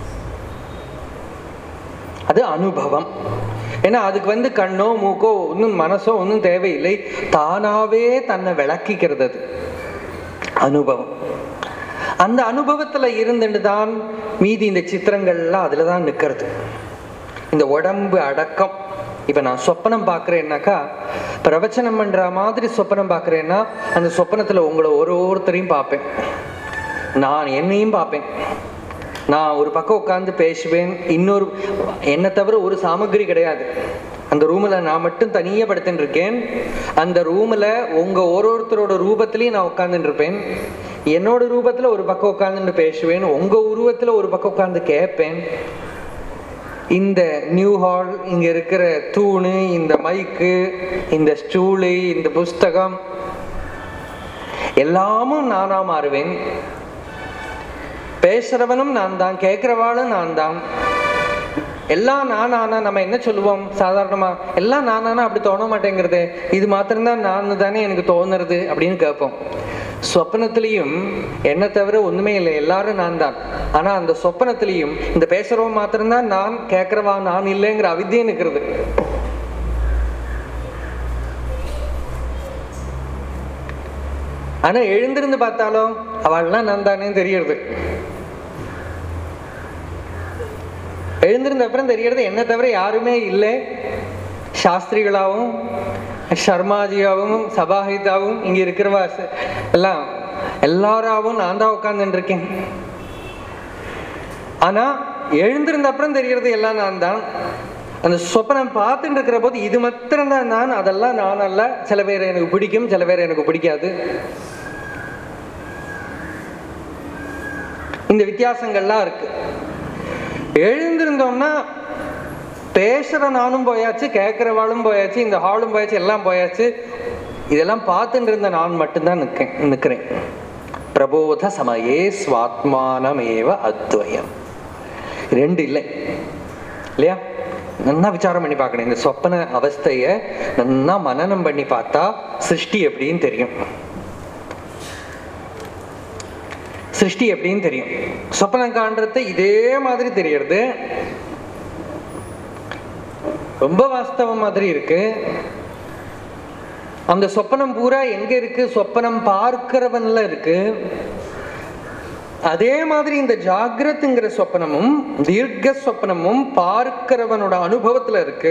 அது அனுபவம் ஏன்னா அதுக்கு வந்து கண்ணோ மூக்கோ ஒன்றும் மனசோ ஒன்றும் தேவையில்லை தானாவே தன்னை விளக்கிக்கிறது அது அனுபவம் அந்த அனுபவத்துல இருந்துட்டு தான் மீதி இந்த சித்திரங்கள்லாம் அதுல தான் நிக்கிறது இந்த உடம்பு அடக்கம் இப்ப நான் சொப்பனம் பார்க்கறேன்னாக்கா பிரவச்சனம் பண்ற மாதிரி சொப்பனம் பார்க்கறேன்னா அந்த சொப்பனத்துல உங்களை ஒரு ஒருத்தரையும் பார்ப்பேன் நான் என்னையும் பார்ப்பேன் நான் ஒரு பக்கம் உட்காந்து பேசுவேன் இன்னொரு என்னை தவிர ஒரு சாமகிரி கிடையாது அந்த ரூமில் நான் மட்டும் தனியாக படுத்துட்டு இருக்கேன் அந்த ரூமில் உங்கள் ஒரு ஒருத்தரோட ரூபத்திலையும் நான் உட்காந்துட்டு இருப்பேன் என்னோட ரூபத்தில் ஒரு பக்கம் உட்காந்துட்டு பேசுவேன் உங்கள் உருவத்தில் ஒரு பக்கம் உட்காந்து கேட்பேன் இந்த நியூ ஹால் இங்கே இருக்கிற தூணு இந்த மைக்கு இந்த ஸ்டூலு இந்த புஸ்தகம் எல்லாமும் நானா மாறுவேன் பேசுறவனும் நான் தான் கேட்கிறவாளும் நான் தான் எல்லாம் நானானா நம்ம என்ன சொல்லுவோம் சாதாரணமா எல்லாம் நானானா அப்படி தோண மாட்டேங்கிறது இது மாத்திரம்தான் நான் தானே எனக்கு தோணுறது அப்படின்னு கேட்போம் சொப்பனத்திலையும் என்ன தவிர ஒண்ணுமே இல்லை எல்லாரும் நான் தான் ஆனா அந்த சொப்பனத்திலையும் இந்த பேசுறவன் மாத்திரம்தான் நான் கேட்கிறவா நான் இல்லைங்கிற அவித்தியம் இருக்கிறது ஆனா எழுந்திருந்து பார்த்தாலும் அவள்லாம் நான் தானே தெரியறது எழுந்திருந்த அப்புறம் தெரியறது என்ன தவிர யாருமே இல்லை சாஸ்திரிகளாகவும் சர்மாஜியாவும் சபாஹிதாவும் இங்க இருக்கிறவா ச- எல்லாம் எல்லாராவும் நான் தான் உட்கார்ந்துட்டு இருக்கேன் ஆனா எழுந்திருந்த அப்புறம் தெரியறது எல்லாம் நான் தான் அந்த சொப்பனம் பார்த்துட்டு இருக்கிற போது இது மாத்திரம் தான் நான் அதெல்லாம் நான் அல்ல சில பேர் எனக்கு பிடிக்கும் சில பேர் எனக்கு பிடிக்காது இந்த வித்தியாசங்கள்லாம் இருக்கு எழுந்திருந்தோம்னா பேசுற நானும் போயாச்சு கேட்கிறவாளும் போயாச்சு இந்த ஹாலும் போயாச்சு எல்லாம் போயாச்சு இதெல்லாம் பார்த்துட்டு இருந்த நான் மட்டும்தான் நிற்கேன் நிற்கிறேன் பிரபோத சமயே ஸ்வாத்மானமேவ அத்வயம் ரெண்டு இல்லை இல்லையா நன்னா விசாரம் பண்ணி பார்க்கணும் இந்த சொப்பன அவஸ்தைய நன்னா மனனம் பண்ணி பார்த்தா சிருஷ்டி எப்படின்னு தெரியும் சிருஷ்டி எப்படின்னு தெரியும் சொப்பனம் காண்றது இதே மாதிரி தெரியறது ரொம்ப வாஸ்தவம் மாதிரி இருக்கு அந்த சொப்பனம் பூரா எங்க இருக்கு சொப்பனம் பார்க்கிறவன்ல இருக்கு அதே மாதிரி இந்த ஜாகிரத்துங்கிற சொப்பனமும் தீர்க்க சொப்பனமும் பார்க்கிறவனோட அனுபவத்துல இருக்கு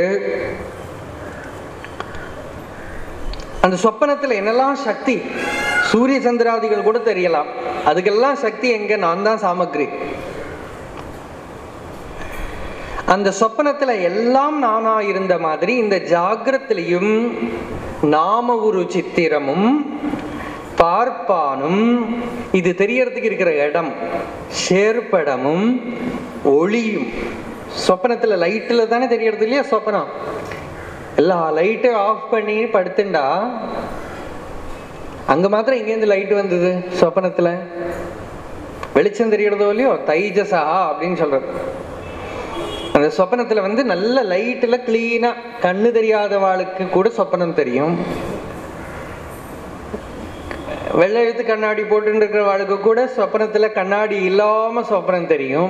அந்த சொப்பனத்துல என்னெல்லாம் சக்தி சூரிய சந்திராதிகள் கூட தெரியலாம் அதுக்கெல்லாம் சக்தி எங்க நான் தான் சாமக்ரி அந்த சொப்பனத்துல எல்லாம் நானா இருந்த மாதிரி இந்த ஜாகிரத்திலையும் நாம ஒரு சித்திரமும் பார்ப்பானும் இது தெரியறதுக்கு இருக்கிற இடம் சேர்ப்படமும் ஒளியும் சொப்பனத்துல லைட்டில் தானே தெரியறது இல்லையா சொப்பனம் எல்லா லைட்டும் ஆஃப் பண்ணி படுத்துண்டா அங்க மாத்திரம் எங்கேருந்து லைட் வந்தது சொப்பனத்துல வெளிச்சம் தெரியறதோ இல்லையோ தைஜசா அப்படின்னு சொல்றது அந்த சொப்பனத்துல வந்து நல்ல லைட்ல கிளீனா கண்ணு தெரியாதவாளுக்கு கூட சொப்பனம் தெரியும் வெள்ளை எழுத்து கண்ணாடி போட்டு இருக்கிறவாளுக்கு கூட சொப்பனத்துல கண்ணாடி இல்லாம சொப்பனம் தெரியும்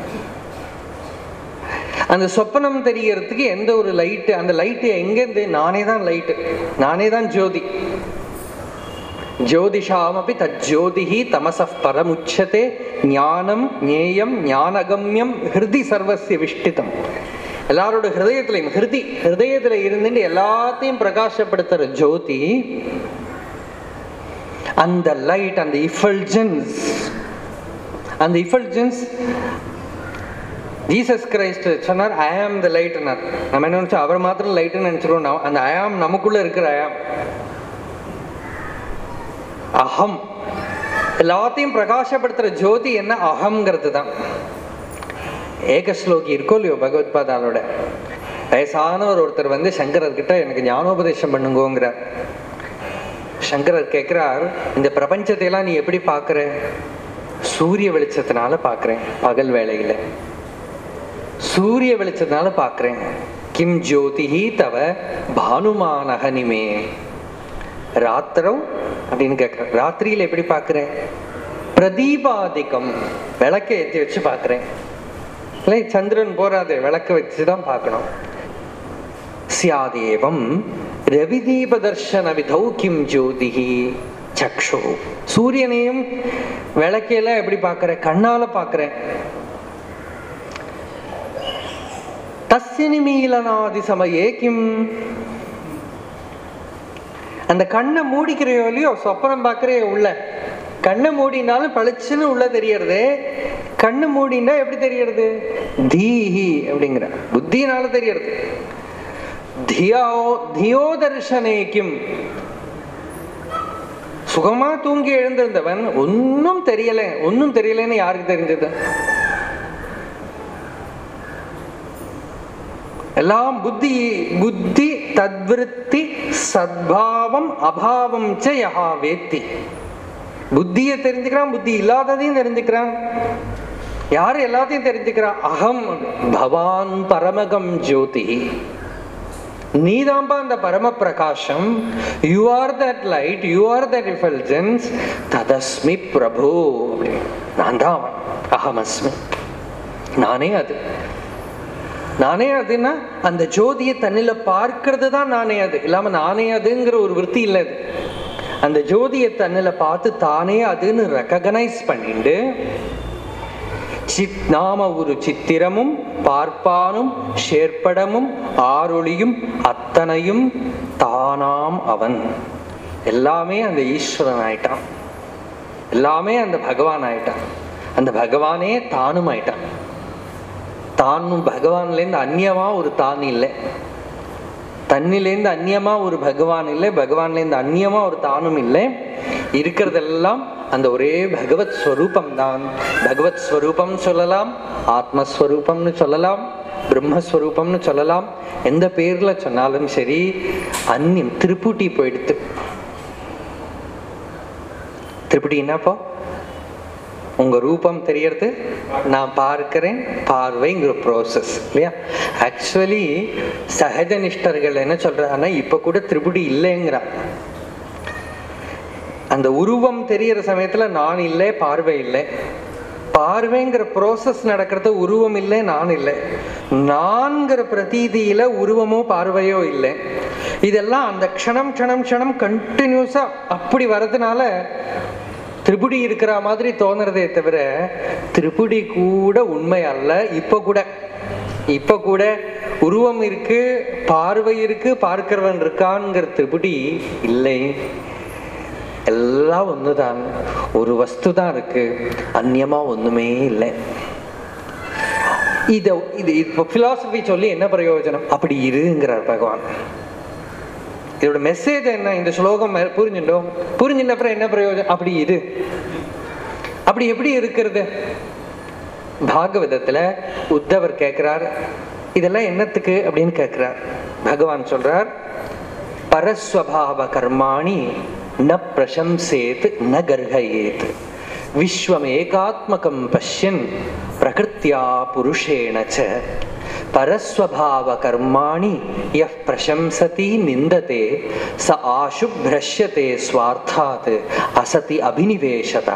அந்த சொப்பனம் தெரியறதுக்கு எந்த ஒரு லைட்டு அந்த லைட்டு எங்கேருந்து நானே தான் லைட்டு நானே தான் ஜோதி ஜோதிஷாமபி தஜ்ஜோதிஹி தமசः பரமுச்சதே ஞானம் ஞேயம் ஞானகம்யம் ஹிருதி சர்வசிய விஷ்டிதம் எல்லாரோட ஹிருதயத்திலையும் ஹிருதி ஹிருதயத்துல இருந்துட்டு எல்லாத்தையும் பிரகாசப்படுத்துற ஜோதி அந்த லைட் அந்த இஃபல்ஜன்ஸ் அந்த இஃபல்ஜன்ஸ் ஜீசஸ் கிரைஸ்ட் சொன்னார் ஐ ஆம் த லைட்னார் நம்ம என்ன நினைச்சோம் அவர் மாத்திரம் லைட்னு நினைச்சிருவோம் நான் அந்த ஐ ஆம் நமக்குள்ள இருக்கிற ஐ ஆம் அகம் எல்லாத்தையும் பிரகாசப்படுத்துற ஜோதி என்ன அகம்ங்கிறது தான் ஏக ஸ்லோகி இருக்கோ இல்லையோ பகவத் பாதாலோட வயசானவர் ஒருத்தர் வந்து சங்கரர்கிட்ட எனக்கு ஞானோபதேசம் பண்ணுங்கோங்கிறார் சங்கரர் கேட்கிறார் இந்த பிரபஞ்சத்தை எல்லாம் நீ எப்படி பார்க்கற சூரிய வெளிச்சத்தினால பார்க்கறேன் பகல் வேளையில சூரிய வெளிச்சத்தினால பார்க்கறேன் கிம் ஜோதிஹி தவ பானுமானகனிமே ராத்திரம் அப்படின்னு கேட்கிறேன் ராத்திரியில எப்படி பார்க்கறேன் பிரதீபாதிகம் விளக்கை ஏற்றி வச்சு பார்க்கறேன் இல்லை சந்திரன் போறாதே விளக்க வச்சு தான் பார்க்கணும் சியாதேவம் ரவிதீப தர்ஷன விதௌ கிம் ஜோதிஹி சக்ஷு சூரியனையும் விளக்கையெல்லாம் எப்படி பார்க்கற கண்ணால பார்க்கறேன் தஸ்ய நிமீலனாதி சமயே கிம் அந்த கண்ணை மூடிக்கிறையோ இல்லையோ சொப்பனம் பார்க்கறையோ உள்ள கண்ணை மூடினாலும் பளிச்சுன்னு உள்ள தெரியறது கண்ணு மூடினா எப்படி தெரியறது தீஹி அப்படிங்கிற புத்தினால தெரியறது தியோ தியோ தர்ஷனேக்கும் சுகமா தூங்கி எழுந்திருந்தவன் ஒன்னும் தெரியல ஒன்னும் தெரியலன்னு யாருக்கு தெரிஞ்சது எல்லாம் புத்தி புத்தி தத்விருத்தி சத்பாவம் அபாவம் ச யஹா வேத்தி புத்தியை தெரிஞ்சுக்கிறான் புத்தி இல்லாததையும் தெரிஞ்சுக்கிறான் யாரு எல்லாத்தையும் தெரிஞ்சுக்கிறான் அகம் பவான் பரமகம் ஜோதி நீதாம்பா அந்த பரம பிரகாசம் you are that light you are that refulgence ததஸ்மி பிரபு அப்படின்னு நான் தான் அவன் அகமஸ்மி நானே அது நானே அதுன்னா அந்த ஜோதியை தன்னில பார்க்கிறது தான் நானே அது இல்லாம நானே அதுங்கிற ஒரு விற்பி இல்லை அது அந்த ஜோதியை தன்னில பார்த்து தானே அதுன்னு ரெக்கக்னைஸ் பண்ணிட்டு சித் நாம ஒரு சித்திரமும் பார்ப்பானும் சேர்ப்படமும் ஆரொளியும் அத்தனையும் தானாம் அவன் எல்லாமே அந்த ஈஸ்வரன் ஆயிட்டான் எல்லாமே அந்த பகவான் ஆயிட்டான் அந்த பகவானே தானும் ஆயிட்டான் தானும் பகவான்லேருந்து அந்நியமா ஒரு தான் இல்லை தன்னிலேருந்து அந்நியமா ஒரு பகவான் இல்லை பகவான்லேருந்து அந்நியமா ஒரு தானும் இல்லை இருக்கிறதெல்லாம் அந்த ஒரே பகவத் ஸ்வரூபம் தான் பகவத் ஸ்வரூபம் சொல்லலாம் ஆத்மஸ்வரூபம்னு சொல்லலாம் பிரம்மஸ்வரூபம்னு சொல்லலாம் எந்த பேர்ல சொன்னாலும் சரி அந்நியம் திருப்புட்டி போயிடுத்து திருப்படி என்னப்போ உங்க ரூபம் தெரியறது நான் பார்க்கிறேன் பார்வைங்கிற ப்ரோசஸ் இல்லையா ஆக்சுவலி சகஜ நிஷ்டர்கள் என்ன சொல்றாங்கன்னா இப்ப கூட திருப்படி இல்லைங்கிறா அந்த உருவம் தெரியற சமயத்துல நான் இல்லை பார்வை இல்லை பார்வைங்கிற ப்ரோசஸ் நடக்கிறது உருவம் இல்லை நான் இல்லை நான்கிற பிரதீதியில உருவமோ பார்வையோ இல்லை இதெல்லாம் அந்த க்ஷணம் க்ஷணம் க்ஷணம் கண்டினியூஸா அப்படி வர்றதுனால திரிபுடி இருக்கிற மாதிரி தோணுறதே தவிர திரிபுடி கூட உண்மை அல்ல இப்ப கூட இப்ப கூட உருவம் இருக்கு பார்வை இருக்கு பார்க்கிறவன் இருக்கான்ங்கிற திரிபுடி இல்லை எல்லாம் ஒண்ணுதான் ஒரு வஸ்து தான் இருக்கு அந்நியமா ஒண்ணுமே இல்லை இத இது இப்போ பிலாசபி சொல்லி என்ன பிரயோஜனம் அப்படி இருங்கிறார் பகவான் இதோட மெசேஜ் என்ன இந்த ஸ்லோகம் மெ- புரிஞ்சுட்டோம் புரிஞ்சுட்ட அப்புறம் என்ன பிரயோஜனம் அப்படி இரு அப்படி எப்படி இருக்கிறது பாகவதத்துல உத்தவர் கேட்கிறார் இதெல்லாம் என்னத்துக்கு அப்படின்னு கேட்கிறார் பகவான் சொல்றார் பரஸ்வபாவ கர்மாணி ந பிரசம்சேத் ந கர்ஹயேத் விஸ்வம் ஏகாத்மகம் பஷ்யன் பிரகிருத்யா புருஷேண ச பரஸ்வபாவ கர்மாணி யः பிரசம்சதி நிந்ததே ச ஆஷு பிரஷ்யதே ஸ்வார்த்தாத் அசதி அபினிவேஷதா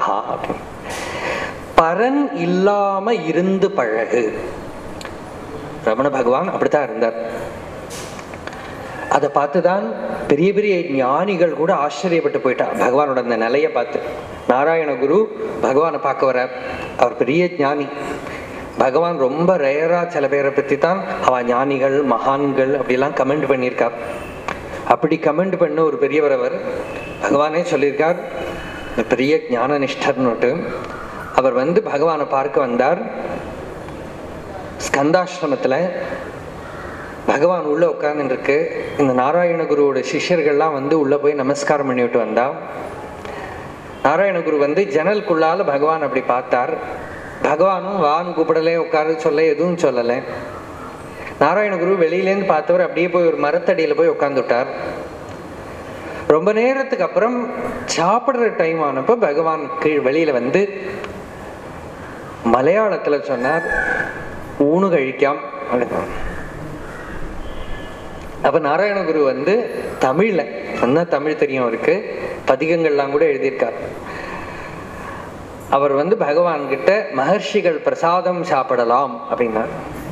பரன் இல்லாம இருந்து பழகு ரமண பகவான் அப்படித்தான் இருந்தார் அதை பார்த்துதான் பெரிய பெரிய ஞானிகள் கூட ஆச்சரியப்பட்டு போயிட்டா பகவானோட அந்த நிலையை பார்த்து நாராயண குரு பகவானை பார்க்க வரார் அவர் பெரிய ஞானி பகவான் ரொம்ப ரேரா சில பேரை பத்தி தான் அவ ஞானிகள் மகான்கள் அப்படிலாம் கமெண்ட் பண்ணியிருக்கார் அப்படி கமெண்ட் பண்ண ஒரு பெரியவர் அவர் பகவானே சொல்லியிருக்கார் இந்த பெரிய ஞான நிஷ்டர்னுட்டு அவர் வந்து பகவானை பார்க்க வந்தார் ஸ்கந்தாசிரமத்துல பகவான் உள்ள உட்கார்ந்துட்டு இருக்கு இந்த நாராயண குருவோட சிஷ்யர்கள்லாம் வந்து உள்ள போய் நமஸ்காரம் பண்ணிவிட்டு வந்தா நாராயண குரு வந்து ஜன்னலுக்குள்ளால பகவான் அப்படி பார்த்தார் பகவானும் வான் கூப்பிடலே உட்கார சொல்ல எதுவும் சொல்லலை நாராயண குரு வெளியிலேருந்து பார்த்தவர் அப்படியே போய் ஒரு மரத்தடியில போய் உட்கார்ந்துட்டார் ரொம்ப நேரத்துக்கு அப்புறம் சாப்பிடுற டைம் ஆனப்போ பகவான் கீழ் வெளியில வந்து மலையாளத்துல சொன்னார் ஊனு கழிக்காம் அப்படின்னார். அப்ப நாராயணகுரு வந்து தமிழ்ல நல்லா தமிழ் தெரியும் அவருக்கு பதிகங்கள்லாம் கூட எழுதியிருக்கார் அவர் வந்து பகவான் கிட்ட மகர்ஷிகள் பிரசாதம் சாப்பிடலாம் அப்படின்னார்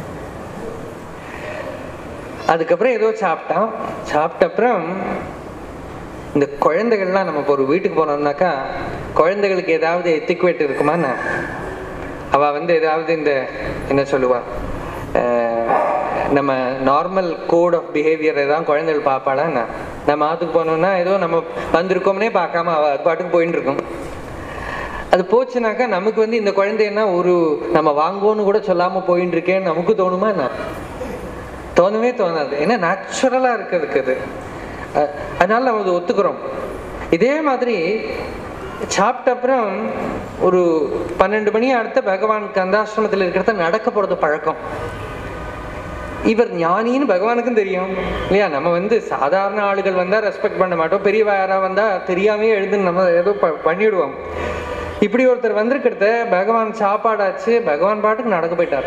அதுக்கப்புறம் ஏதோ சாப்பிட்டான் சாப்பிட்ட அப்புறம் இந்த குழந்தைகள்லாம் நம்ம இப்போ ஒரு வீட்டுக்கு போனோம்னாக்கா குழந்தைகளுக்கு ஏதாவது எத்திக்குவேட் இருக்குமா என்ன? அவ வந்து ஏதாவது இந்த என்ன சொல்லுவா அஹ், நம்ம நார்மல் கோட் ஆஃப் பிஹேவியர் ஏதாவது குழந்தைகள் பார்ப்பாளா என்ன? நம்ம ஆத்துக்கு போனோம்னா ஏதோ நம்ம வந்திருக்கோம்னே பார்க்காம அவ அது பாட்டுக்கு போயின்னு இருக்கும் அது போச்சுனாக்கா நமக்கு வந்து இந்த குழந்தைன்னா ஒரு நம்ம வாங்குவோன்னு கூட சொல்லாம போயின்னு இருக்கேன்னு நமக்கு தோணுமா என்ன தோணவே தோணாது ஏன்னா நேச்சுரலா இருக்கிறதுக்கு அது அஹ், அதனால நம்ம அதை ஒத்துக்கிறோம் இதே மாதிரி சாப்பிட்ட அப்புறம் ஒரு பன்னெண்டு மணி அடுத்த பகவான் கந்தாசிரமத்தில் இருக்கிறத நடக்க போறது பழக்கம் இவர் ஞானின்னு பகவானுக்கும் தெரியும் இல்லையா நம்ம வந்து சாதாரண ஆளுகள் வந்தா ரெஸ்பெக்ட் பண்ண மாட்டோம் பெரியவா யாரா வந்தா தெரியாமே எழுந்து நம்ம ஏதோ ப- பண்ணிடுவோம் இப்படி ஒருத்தர் வந்திருக்கிறத பகவான் சாப்பாடாச்சு பகவான் பாட்டுக்கு நடக்க போயிட்டார்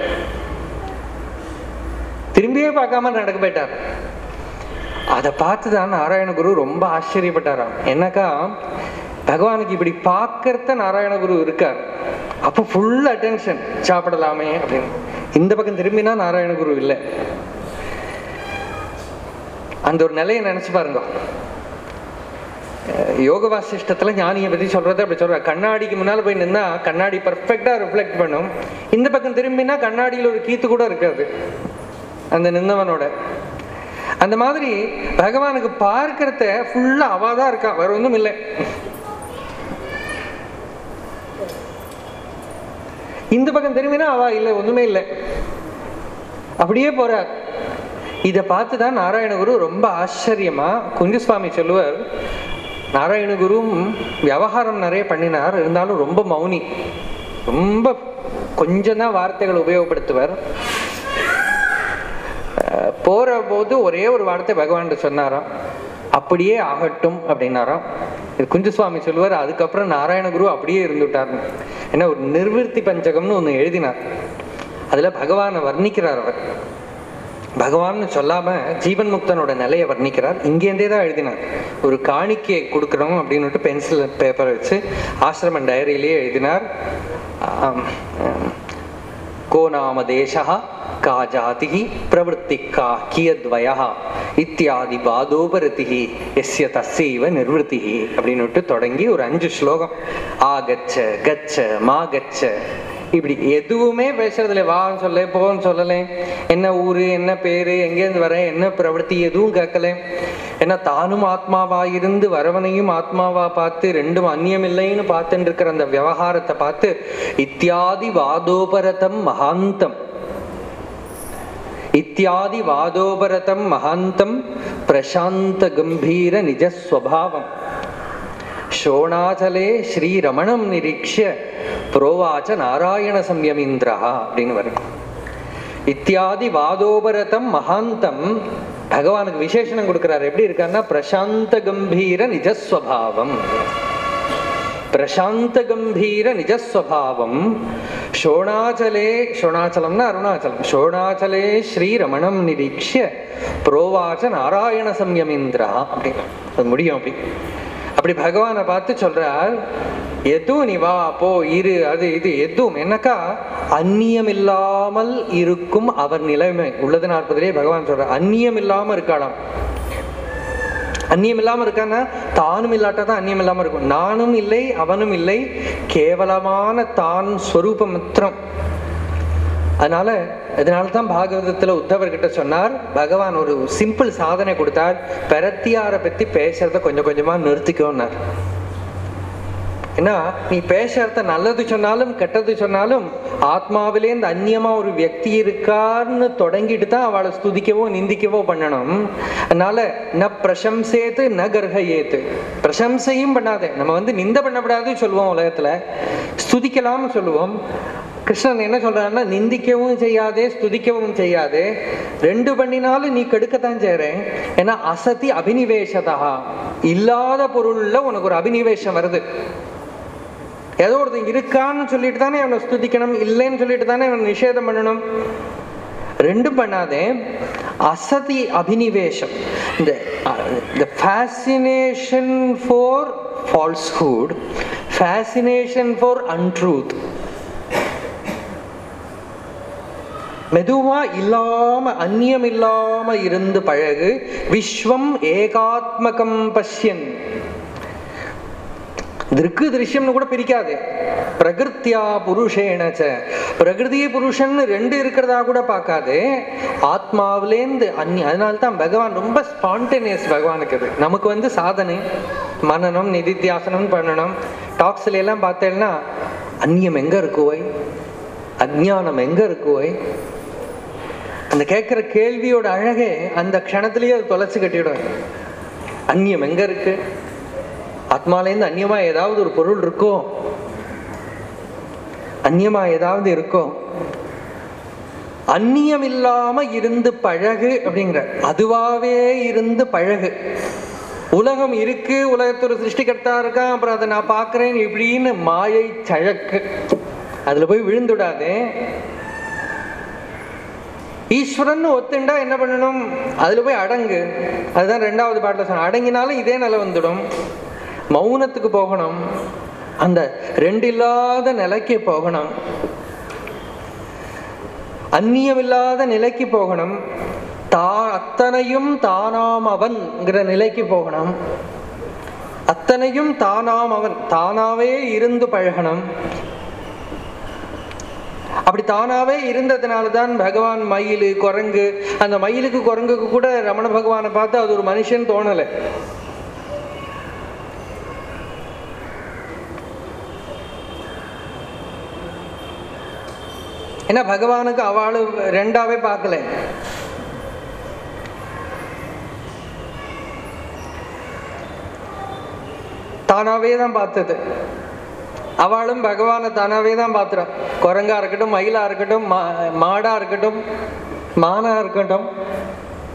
திரும்பியே பார்க்காம நடக்க போயிட்டார் அதை பார்த்து தான் நாராயணகுரு ரொம்ப ஆச்சரியப்பட்டாராம் என்னக்கா பகவானுக்கு இப்படி பார்க்கறத நாராயணகுரு இருக்கார் அப்போ ஃபுல் அட்டென்ஷன் சாப்பிடலாமே அப்படின்னு இந்த பக்கம் திரும்பினா நாராயணகுரு இல்லை அந்த ஒரு நிலையை நினைச்சு பாருங்க அஹ் யோக வாசிஷ்டத்துல ஞானியை பத்தி சொல்றது அப்படி சொல்ற கண்ணாடிக்கு முன்னால போய் நின்னா கண்ணாடி பர்ஃபெக்டா ரிஃப்ளெக்ட் பண்ணும் இந்த பக்கம் திரும்பினா கண்ணாடியில ஒரு கீத்து கூட இருக்காது அந்த நின்னவனோட அந்த மாதிரி பகவானுக்கு பார்க்கறத ஃபுல்லா அவாதான் இருக்கா வேற ஒண்ணும் இல்லை இந்த பக்கம் திரும்பினா அவ இல்லை ஒண்ணுமே இல்லை அப்படியே போறார் இதை பார்த்து தான் நாராயணகுரு ரொம்ப ஆச்சரியமா குஞ்சுசுவாமி சொல்லுவார் நாராயணகுரும் விவகாரம் நிறைய பண்ணினார் இருந்தாலும் ரொம்ப மௌனி ரொம்ப கொஞ்சம் தான் வார்த்தைகள் உபயோகப்படுத்துவார் போற போது ஒரே ஒரு வார்த்தை பகவான் சொன்னாராம் அப்படியே ஆகட்டும் அப்படின்னாராம் இது குஞ்சுசுவாமி சொல்லுவார் அதுக்கப்புறம் நாராயணகுரு அப்படியே இருந்துட்டார்னு ஏன்னா ஒரு நிர்வൃத்தி பஞ்சகம்னு ஒன்று எழுதினார் அதுல பகவானை வர்ணிக்கிறார் அவர் பகவான்னு சொல்லாம ஜீவன் முக்தனோட நிலையை வர்ணிக்கிறார் இங்கேருந்தே தான் எழுதினார் ஒரு காணிக்கையை கொடுக்கணும் அப்படின்னுட்டு பென்சில் பேப்பர் வச்சு ஆசிரம டைரியிலேயே எழுதினார் ஆம், ஆம். को नाम देशः का जातिः प्रवृत्तिः का कियद्वयः இத்தியாதி பாதோபரதிः எஸ்ய தஸ்யைவ நிர்வൃத்திः அப்படின்னுட்டு தொடங்கி ஒரு அஞ்சு ஸ்லோகம் ஆ கச்ச கச்ச மா கச்ச இப்படி எதுவுமே பேசுறதுல வான்னு சொல்ல போன்னு சொல்லல என்ன ஊரு என்ன பேரு எங்கேருந்து வர என்ன பிரவൃத்தி எதுவும் கேட்கல ஏன்னா தானும் ஆத்மாவா இருந்து வரவனையும் ஆத்மாவா பார்த்து ரெண்டும் அந்நியம் இல்லைன்னு பார்த்துட்டு இருக்கிற அந்த விவகாரத்தை பார்த்து இத்தியாதி வாதோபரதம் மகாந்தம் இத்தியாதி வாதோபரதம் மகாந்தம் பிரசாந்த கம்பீர நிஜஸ்வபாவம் ஷோணாச்சலே ஸ்ரீரமணம் நிரீக்ஷ புரோவாச்ச நாராயண சம்யமீந்திரா அப்படின்னு வரும் இத்தியாதி வாதோபரதம் மகாந்தம் பகவானுக்கு விசேஷனம் கொடுக்கிறார் எப்படி இருக்காருன்னா பிரசாந்த கம்பீர நிஜஸ்வபாவம் பிரசாந்த கம்பீர நிஜஸ்வபாவம் ஷோணாச்சலே ஷோணாச்சலம்னா அருணாச்சலம் ஷோணாச்சலே ஸ்ரீரமணம் நிரீக்ஷ புரோவாச்ச நாராயண சம்யமீந்திரா அப்படின்னு அது முடியும் அப்படி அப்படி பகவானை பார்த்து சொல்றார் எதுவும் நீ வா போ இரு அது இது எதுவும் என்னக்கா அந்நியம் இல்லாமல் இருக்கும் அவர் நிலைமை உள்ளது நாற்பதிலே பகவான் சொல்றார் அந்நியம் இல்லாம இருக்காளாம் அந்நியம் இல்லாம இருக்கான்னா தானும் இல்லாட்டா தான் அந்நியம் இல்லாம இருக்கும் நானும் இல்லை அவனும் இல்லை கேவலமான தான் ஸ்வரூப மித்திரம் அதனால இதனால தான் பாகவதத்துல உத்தவர்கிட்ட சொன்னார் பகவான் ஒரு சிம்பிள் சாதனை கொடுத்தார் பெரத்தியாரை பத்தி பேசுறத கொஞ்சம் கொஞ்சமா நிறுத்திக்கோன்னார் ஏன்னா நீ பேசுறத நல்லது சொன்னாலும் கெட்டது சொன்னாலும் ஆத்மாவிலே இந்த அந்நியமா ஒரு வியக்தி இருக்கான்னு தொடங்கிட்டு தான் அவளை ஸ்துதிக்கவோ நிந்திக்கவோ பண்ணணும் அதனால ந பிரசம்சேத்து ந கர்ஹயேத்து பிரசம்சையும் பண்ணாதே நம்ம வந்து நிந்த பண்ணக்கூடாது சொல்லுவோம் உலகத்துல ஸ்துதிக்கலாம்னு சொல்லுவோம் கிருஷ்ணன் என்ன சொல்றாருன்னா நிந்திக்கவும் செய்யாதே ஸ்துதிக்கவும் செய்யாதே ரெண்டு பண்ணினாலும் நீ கெடுக்கத்தான் செய்றேன் ஏன்னா அசதி அபினிவேஷதா இல்லாத பொருள்ல உனக்கு ஒரு அபினிவேஷம் வருது ஏதோ ஒருத்தன் இருக்கான்னு சொல்லிட்டு தானே அவனை ஸ்துதிக்கணும் இல்லைன்னு சொல்லிட்டு தானே அவனை நிஷேதம் பண்ணணும் ரெண்டும் பண்ணாதே அசதி அபினிவேஷம் இந்த இந்த fascination for falsehood fascination for untruth மெதுவா இல்லாம அந்நியம் இல்லாம இருந்து பழகு விஸ்வம் ஏகாத்மகம் பஷ்யன் திருக்கு திருஷ்யம்னு கூட பிரிக்காது பிரகிருத்தியா புருஷேனச்ச பிரகிருதி புருஷன் ரெண்டு இருக்கிறதா கூட பார்க்காது ஆத்மாவிலேந்து அந்நிய அதனால தான் பகவான் ரொம்ப ஸ்பான்டேனியஸ் பகவானுக்கு அது நமக்கு வந்து சாதனை மனநம் நிதித்தியாசனம் பண்ணணும் டாக்ஸ்ல எல்லாம் பார்த்தேன்னா அந்நியம் எங்க இருக்குவோய் அஜ்ஞானம் எங்க இருக்குவோய் அந்த கேட்கிற கேள்வியோட அழகே அந்த க்ஷணத்திலேயே அது தொலைச்சு கட்டிடும் அந்நியம் எங்க இருக்கு ஆத்மாலேருந்து அந்நியமா ஏதாவது ஒரு பொருள் இருக்கோ அந்நியமா ஏதாவது இருக்கோ அந்நியம் இல்லாம இருந்து பழகு அப்படிங்கிற அதுவாவே இருந்து பழகு உலகம் இருக்கு உலகத்தொரு சிருஷ்டிகர்த்தா இருக்கான் அப்புறம் அதை நான் பார்க்கிறேன் இப்படின்னு மாயை சழக்கு அதுல போய் விழுந்துடாதே ஈஸ்வரன் ஒத்துண்டா என்ன பண்ணணும் அதுல போய் அடங்கு அதுதான் ரெண்டாவது பாட்டில் சொன்ன அடங்கினாலும் இதே நிலை வந்துடும் மௌனத்துக்கு போகணும் அந்த ரெண்டு இல்லாத நிலைக்கு போகணும் அந்நியம் இல்லாத நிலைக்கு போகணும் தா அத்தனையும் தானாம் அவன்ங்கிற நிலைக்கு போகணும் அத்தனையும் தானாம் அவன் தானாவே இருந்து பழகணும் அப்படி தானாவே இருந்ததுனால தான் பகவான் மயில் குரங்கு அந்த மயிலுக்கு குரங்குக்கு கூட ரமண பகவானை பார்த்து அது ஒரு மனுஷன் தோணலை ஏன்னா பகவானுக்கு அவளு ரெண்டாவே பார்க்கல தானாவே தான் பார்த்தது அவளும் பகவானை தானாவே தான் பார்த்துறான் குரங்கா இருக்கட்டும் மயிலா இருக்கட்டும் மா மாடா இருக்கட்டும் மானா இருக்கட்டும்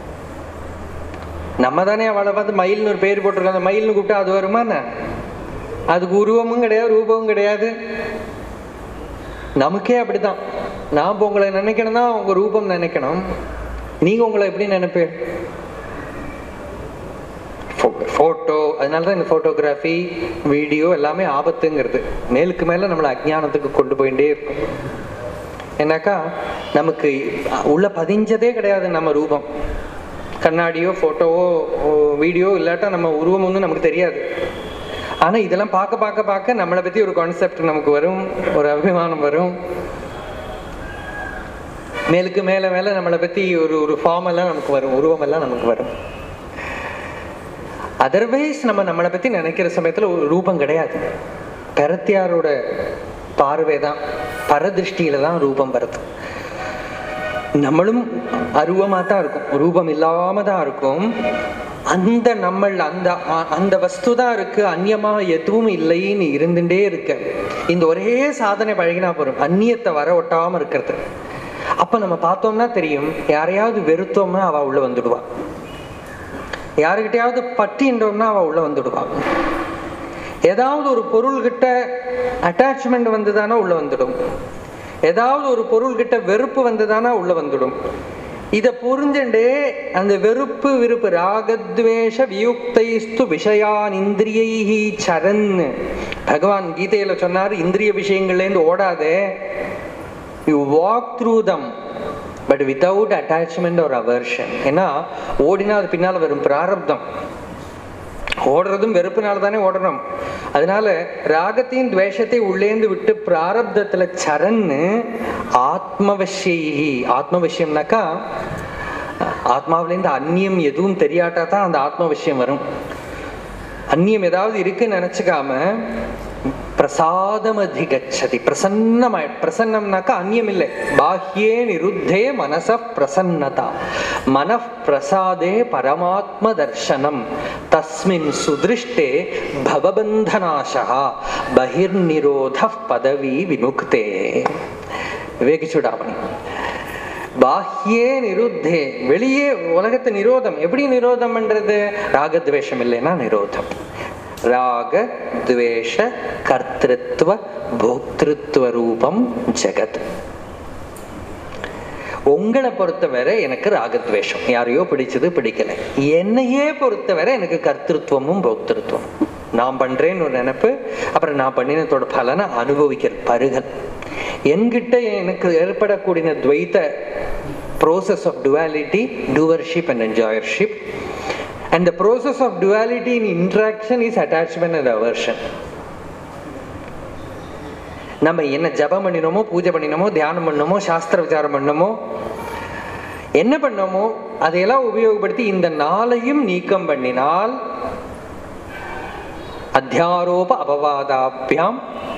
நம்ம தானே அவளை பார்த்து மயில்னு ஒரு பேர் போட்டிருக்கோம் அந்த மயில்னு கூப்பிட்டா அது வருமா என்ன அதுக்கு உருவமும் கிடையாது ரூபமும் கிடையாது நமக்கே அப்படிதான் நான் இப்போ உங்களை நினைக்கணும்னா உங்க ரூபம் நினைக்கணும் நீங்க உங்களை எப்படி நினைப்பீர் ஃபோட்டோ அதனால தான் இந்த ஃபோட்டோகிராஃபி வீடியோ எல்லாமே ஆபத்துங்கிறது மேலுக்கு மேலே நம்மளை அஜ்ஞானத்துக்கு கொண்டு போயிட்டே இருக்கும் ஏன்னாக்கா நமக்கு உள்ள பதிஞ்சதே கிடையாது நம்ம ரூபம் கண்ணாடியோ ஃபோட்டோவோ வீடியோ இல்லாட்டா நம்ம உருவம் வந்து நமக்கு தெரியாது ஆனால் இதெல்லாம் பார்க்க பார்க்க பார்க்க நம்மளை பற்றி ஒரு கான்செப்ட் நமக்கு வரும் ஒரு அபிமானம் வரும் மேலுக்கு மேலே மேலே நம்மளை பற்றி ஒரு ஒரு ஃபார்ம் எல்லாம் நமக்கு வரும் உருவம் எல்லாம் நமக்கு வரும் அதர்வைஸ் நம்ம நம்மளை பற்றி நினைக்கிற சமயத்தில் ஒரு ரூபம் கிடையாது பெரத்தியாரோட பார்வை தான் பரதிருஷ்டியில தான் ரூபம் வருது நம்மளும் அருவமாக தான் இருக்கும் ரூபம் இல்லாம தான் இருக்கும் அந்த நம்மள் அந்த அ- அந்த வஸ்து தான் இருக்கு அந்நியமா எதுவும் இல்லைன்னு இருந்துட்டே இருக்க இந்த ஒரே சாதனை பழகினா போறோம் அந்நியத்தை வர ஒட்டாம இருக்கிறது அப்ப நம்ம பார்த்தோம்னா தெரியும் யாரையாவது வெறுத்தோம்னா அவ உள்ள வந்துடுவா யாருக்கிட்டையாவது பட்டின்றோம்னா அவ உள்ள வந்துடுவா ஏதாவது ஒரு பொருள்கிட்ட அட்டாச்மெண்ட் வந்ததானா உள்ள வந்துடும் ஏதாவது ஒரு பொருள்கிட்ட வெறுப்பு வந்ததானா உள்ள வந்துடும் இத புரிஞ்சுண்டே அந்த வெறுப்பு விருப்பு ராகத்வேஷ வியுக்தைஸ்து விஷயான் இந்திரியைஹி சரன் பகவான் கீதையில சொன்னார் இந்திரிய விஷயங்கள்லேருந்து ஓடாதே you walk through them but without attachment ஒரு அவர்ஷன் ஏன்னா ஓடினா அது பின்னால வரும் பிராரப்தம் ஓடுறதும் வெறுப்புனால தானே ஓடுறோம் அதனால ராகத்தையும் துவேஷத்தை உள்ளேந்து விட்டு பிராரப்தத்துல சரன்னு ஆத்மவசியி ஆத்மவசியம்னாக்கா ஆத்மாவிலேருந்து அந்நியம் எதுவும் தெரியாட்டா தான் அந்த ஆத்மவசியம் வரும் அந்நியம் ஏதாவது இருக்குன்னு நினைச்சுக்காம பிரசாதம் அதிகச்சதி பிரசன்னமாய் பிரசன்னம்னாக்கா அந்நியம் இல்லை பாஹ்யே நிருத்தே மனச பிரசன்னதா மன பிரசாதே பரமாத்ம தர்சனம் தஸ்மின் சுதிருஷ்டே பவபந்தநாசா பகிர்நிரோத பதவி விமுக்தே விவேக சூடாமணி பாஹ்யே நிருத்தே வெளியே உலகத்தை நிரோதம் எப்படி நிரோதம் பண்றது ராகத்வேஷம் இல்லைன்னா நிரோதம் ராக துவேஷ கர்த்திருவ போக்திருத்துவ ரூபம் ஜெகத் உங்களை பொறுத்தவரை எனக்கு ராகத்வேஷம் யாரையோ பிடிச்சது பிடிக்கல என்னையே பொறுத்தவரை எனக்கு கர்த்திருவமும் போக்திருத்துவம் நான் பண்றேன்னு ஒரு நினைப்பு அப்புறம் நான் பண்ணினதோட பலனை அனுபவிக்கிற பருகல் என்கிட்ட எனக்கு ஏற்படக்கூடிய துவைத்த process of duality doership and enjoyership and the process of duality in interaction is attachment and aversion நம்ம என்ன ஜபம் பண்ணினோமோ பூஜை பண்ணினோமோ தியானம் பண்ணோமோ சாஸ்திர விசாரம் பண்ணோமோ என்ன பண்ணோமோ அதையெல்லாம் உபயோகப்படுத்தி இந்த நாளையும் நீக்கம் பண்ணினால் அத்தியாரோப அபவாதாபியாம்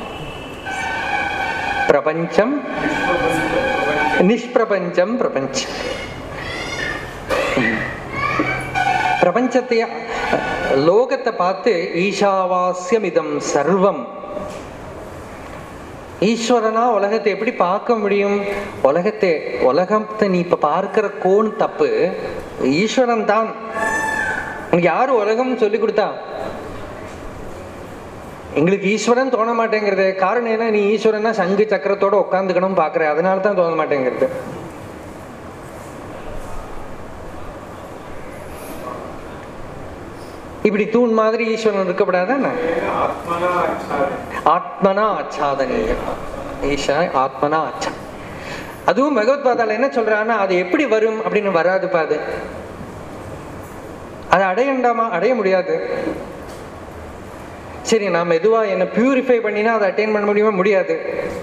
பிரபஞ்சம் நிஷ்பிரபஞ்சம் பிரபஞ்சம் பிரபஞ்சத்தை லோகத்தை பார்த்து ஈஷாவாஸ்யம் இதம் சர்வம் ஈஸ்வரனா உலகத்தை எப்படி பார்க்க முடியும் உலகத்தை உலகத்தை நீ இப்ப பார்க்கிற கோன் தப்பு ஈஸ்வரன் தான் உனக்கு யாரு உலகம் சொல்லி கொடுத்தா எங்களுக்கு ஈஸ்வரன் தோண மாட்டேங்கிறது காரணம் என்ன நீ ஈஸ்வரனா சங்கு சக்கரத்தோட உட்காந்துக்கணும் பாக்குற அதனால தான் தோண மாட்டேங்கிறது இப்படி தூண் மாதிரி ஈஸ்வரன் இருக்கப்படாதானே ஆத்மனா ஆச்சாரம் ஆத்மனா ஆச்சாதனீயம் ஈஷா ஆத்மனா ஆச்சா அதுவும் பகவத் பாதால என்ன சொல்றான்னா அது எப்படி வரும் அப்படின்னு வராதுப்பா அது அதை அடையண்டாமா அடைய முடியாது சரி நான் மெதுவா என்ன பியூரிஃபை பண்ணினா அதை அட்டைன் பண்ண முடியுமா முடியாது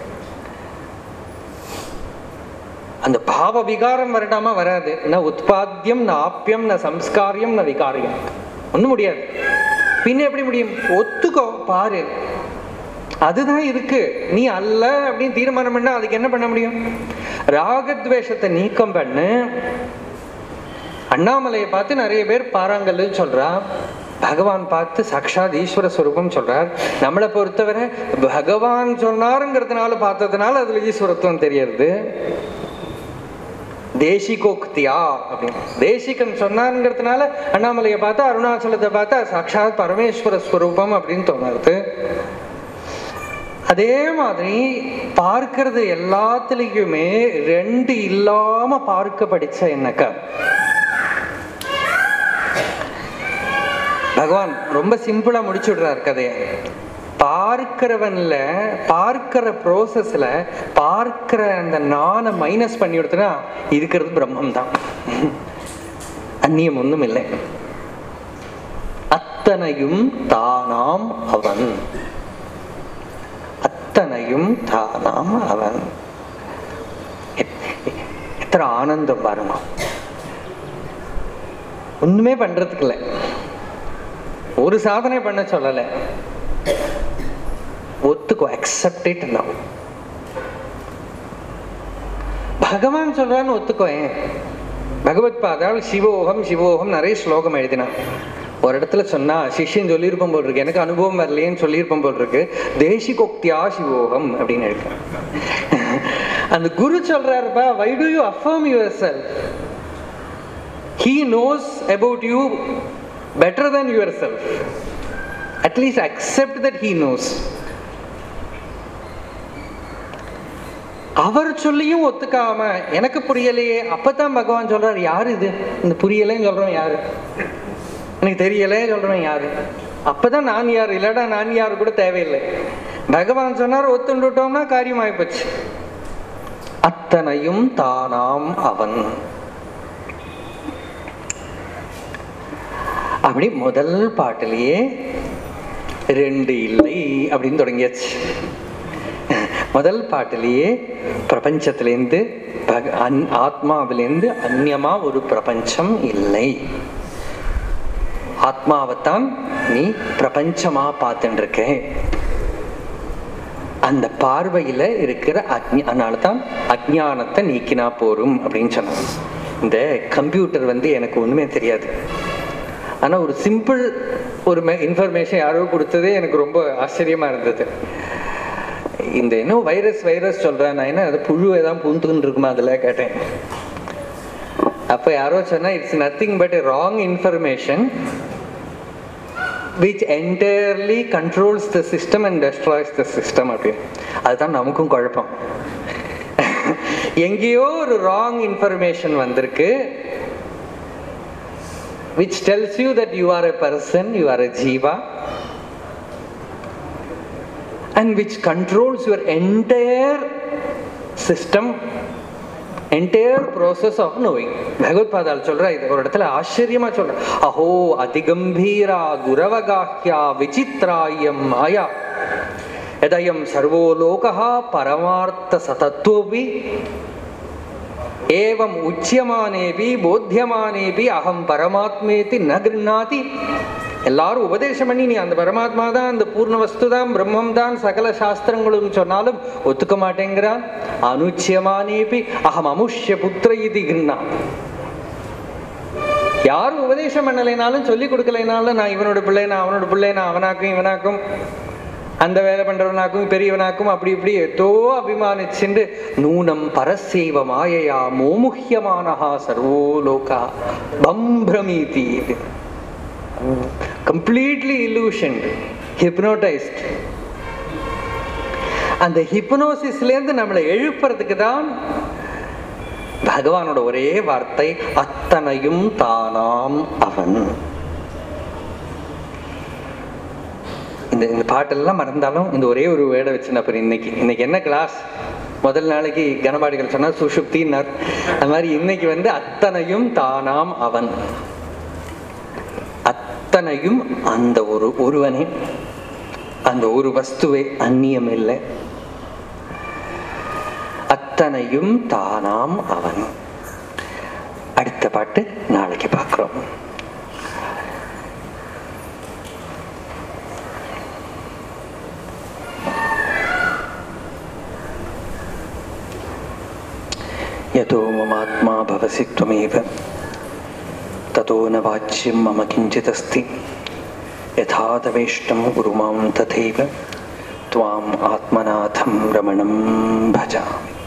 அந்த பாவ விகாரம் வரட்டாமா வராது ந உத்பாத்தியம் ந ஆப்பியம் ந சம்ஸ்காரியம் ந விகாரியம் ஒண்ணும் முடியாது பின்ன எப்படி முடியும் ஒத்துக்கோ பாரு அதுதான் இருக்கு நீ அல்ல அப்படின்னு தீர்மானம் பண்ணா அதுக்கு என்ன பண்ண முடியும் ராகத்வேஷத்தை நீக்கம் பண்ணு அண்ணாமலையை பார்த்து நிறைய பேர் பாறாங்கல்லு சொல்றா பகவான் பார்த்து சாக்ஷாத் ஈஸ்வர ஸ்வரூபம் சொல்றார் நம்மளை பொறுத்தவரை பகவான் சொன்னாருங்கிறதுனால பார்த்ததுனால அதுல ஈஸ்வரத்துவம் தெரியறது தேசிகோக்தியா அப்படின்னு தேசிகன் சொன்னாருங்கிறதுனால அண்ணாமலையை பார்த்தா அருணாச்சலத்தை பார்த்தா சாட்சாத் பரமேஸ்வர ஸ்வரூபம் அப்படின்னு தோணுது அதே மாதிரி பார்க்கிறது எல்லாத்துலேயுமே ரெண்டு இல்லாம பார்க்க படிச்ச என்னக்கா பகவான் ரொம்ப சிம்பிளா முடிச்சு விடுறார் கதையை பார்க்கிறவன்ல பார்க்கிற ப்ரோசஸ்ல பார்க்கிற அந்த நானை மைனஸ் பண்ணி விடுத்துனா இருக்கிறது பிரம்மம் தான் அந்நியம் ஒன்றும் இல்லை அத்தனையும் தானாம் அவன் அத்தனையும் தானாம் அவன் எத்- எத்தனை ஆனந்தம் பாருங்க ஒண்ணுமே பண்றதுக்கு இல்லை ஒரு சாதனை பண்ண சொல்லலை ஒத்துக்கோ அக்செப்ட் இட் நவ் பகவான் சொல்றான்னு ஒத்துக்கோ ஏன் பகவத் பாதால் சிவோகம் சிவோகம் நிறைய ஸ்லோகம் எழுதினான் ஒரு இடத்துல சொன்னா சிஷ்யன் சொல்லியிருப்போம் போல் இருக்கு எனக்கு அனுபவம் வரலையேன்னு சொல்லியிருப்போம் போல் இருக்கு தேசிகோக்தியா சிவோகம் அப்படின்னு இருக்கு அந்த குரு சொல்றாருப்பா why do you affirm yourself he knows about you better than yourself at least accept that he knows அவர் சொல்லியும் ஒத்துக்காம எனக்கு புரியலையே அப்பதான் பகவான் சொல்றார் யாரு இது இந்த புரியலைன்னு சொல்றவன் யாரு எனக்கு தெரியலே சொல்றவன் யாரு அப்பதான் நான் யார் இல்லடா நான் யாரு கூட தேவையில்லை பகவான் சொன்னார் ஒத்துண்டுட்டோம்னா காரியம் ஆயிப்போச்சு அத்தனையும் தானாம் அவன் அப்படி முதல் பாட்டிலேயே ரெண்டு இல்லை அப்படின்னு தொடங்கியாச்சு முதல் பாட்டிலேயே பிரபஞ்சத்திலேருந்து பக- அன்- ஆத்மாவிலேருந்து அந்நியமா ஒரு பிரபஞ்சம் இல்லை ஆத்மாவைத்தான் நீ பிரபஞ்சமா பார்த்துட்டு இருக்க அந்த பார்வையில இருக்கிற அக்ஞ அதனால தான் அஜ்ஞானத்தை நீக்கினா போரும் அப்படின்னு சொன்னாங்க இந்த கம்ப்யூட்டர் வந்து எனக்கு ஒண்ணுமே தெரியாது ஆனா ஒரு சிம்பிள் ஒரு இன்ஃபர்மேஷன் யாரோ கொடுத்ததே எனக்கு ரொம்ப ஆச்சரியமா இருந்தது இந்த என்ன வைரஸ் வைரஸ் சொல்றேன் நான் என்ன அது புழு ஏதாவது பூந்துன்னு இருக்குமா அதுல கேட்டேன் அப்ப யாரோ சொன்னா it's nothing but wrong information which entirely controls the system and destroys the system அப்படின்னு அதுதான் நமக்கும் குழப்பம் எங்கேயோ ஒரு ராங் இன்ஃபர்மேஷன் வந்திருக்கு which tells you that you are a person, you are a jiva, and which controls your entire system, entire process of knowing. பகவத் பாதால் சொல்ற இது ஒரு இடத்துல ஆச்சரியமா சொல்ற அஹோ அதிகம்பீரா துரவகாஹ்யா விசித்ராயம் மாயா எதயம் சர்வோ லோகா பரமார்த்த சதத்துவபி ஏவம் உச்சியமானேபி போத்தியமானேபி அகம் பரமாத்மேதி ந கிருண்ணாதி எல்லாரும் உபதேசம் பண்ணி நீ அந்த பரமாத்மா தான் அந்த பூர்ண வஸ்து தான் பிரம்மம் தான் சகல சாஸ்திரங்களும் சொன்னாலும் ஒத்துக்க மாட்டேங்கிறான் அனுச்சியமானேபி அகம் அமுஷ்ய புத்திர இது கிருண்ணா யாரும் உபதேசம் பண்ணலைனாலும் சொல்லி கொடுக்கலைனாலும் நான் இவனோட பிள்ளை நான் அவனோட பிள்ளை நான் அவனாக்கும் இவனாக்கும் அந்த வேலை பண்றவனாக்கும் பெரியவனாக்கும் அப்படி இப்படி ஏதோ அபிமானிச்சுண்டு நூனம் பரசேவ மாயையா மோமுஹ்யமானஹா சர்வோ லோகா பம்பிரமீதி கம்ப்ளீட்லி illusioned hypnotized அந்த ஹிப்னோசிஸ்லேருந்து நம்மளை எழுப்புறதுக்கு தான் பகவானோட ஒரே வார்த்தை அத்தனையும் தானாம் அவன் இந்த இந்த பாட்டெல்லாம் மறந்தாலும் இந்த ஒரே ஒரு வேடை வச்சு நான் அப்புறம் இன்னைக்கு இன்னைக்கு என்ன கிளாஸ் முதல் நாளைக்கு கனபாடிகள் சொன்னா சுஷுப்தின்னார் அது மாதிரி இன்னைக்கு வந்து அத்தனையும் தானாம் அவன் அத்தனையும் அந்த ஒரு ஒருவனே அந்த ஒரு வஸ்துவே அந்நியம் இல்லை அத்தனையும் தானாம் அவன் அடுத்த பாட்டு நாளைக்கு பார்க்கிறோம் यतो ममात्मा भवसि त्वमेव ततो न वाच्यं मम किञ्चिदस्ति यथा तवेष्टं गुरु मां तथैव त्वाम् आत्मनाथं रमणं भजामि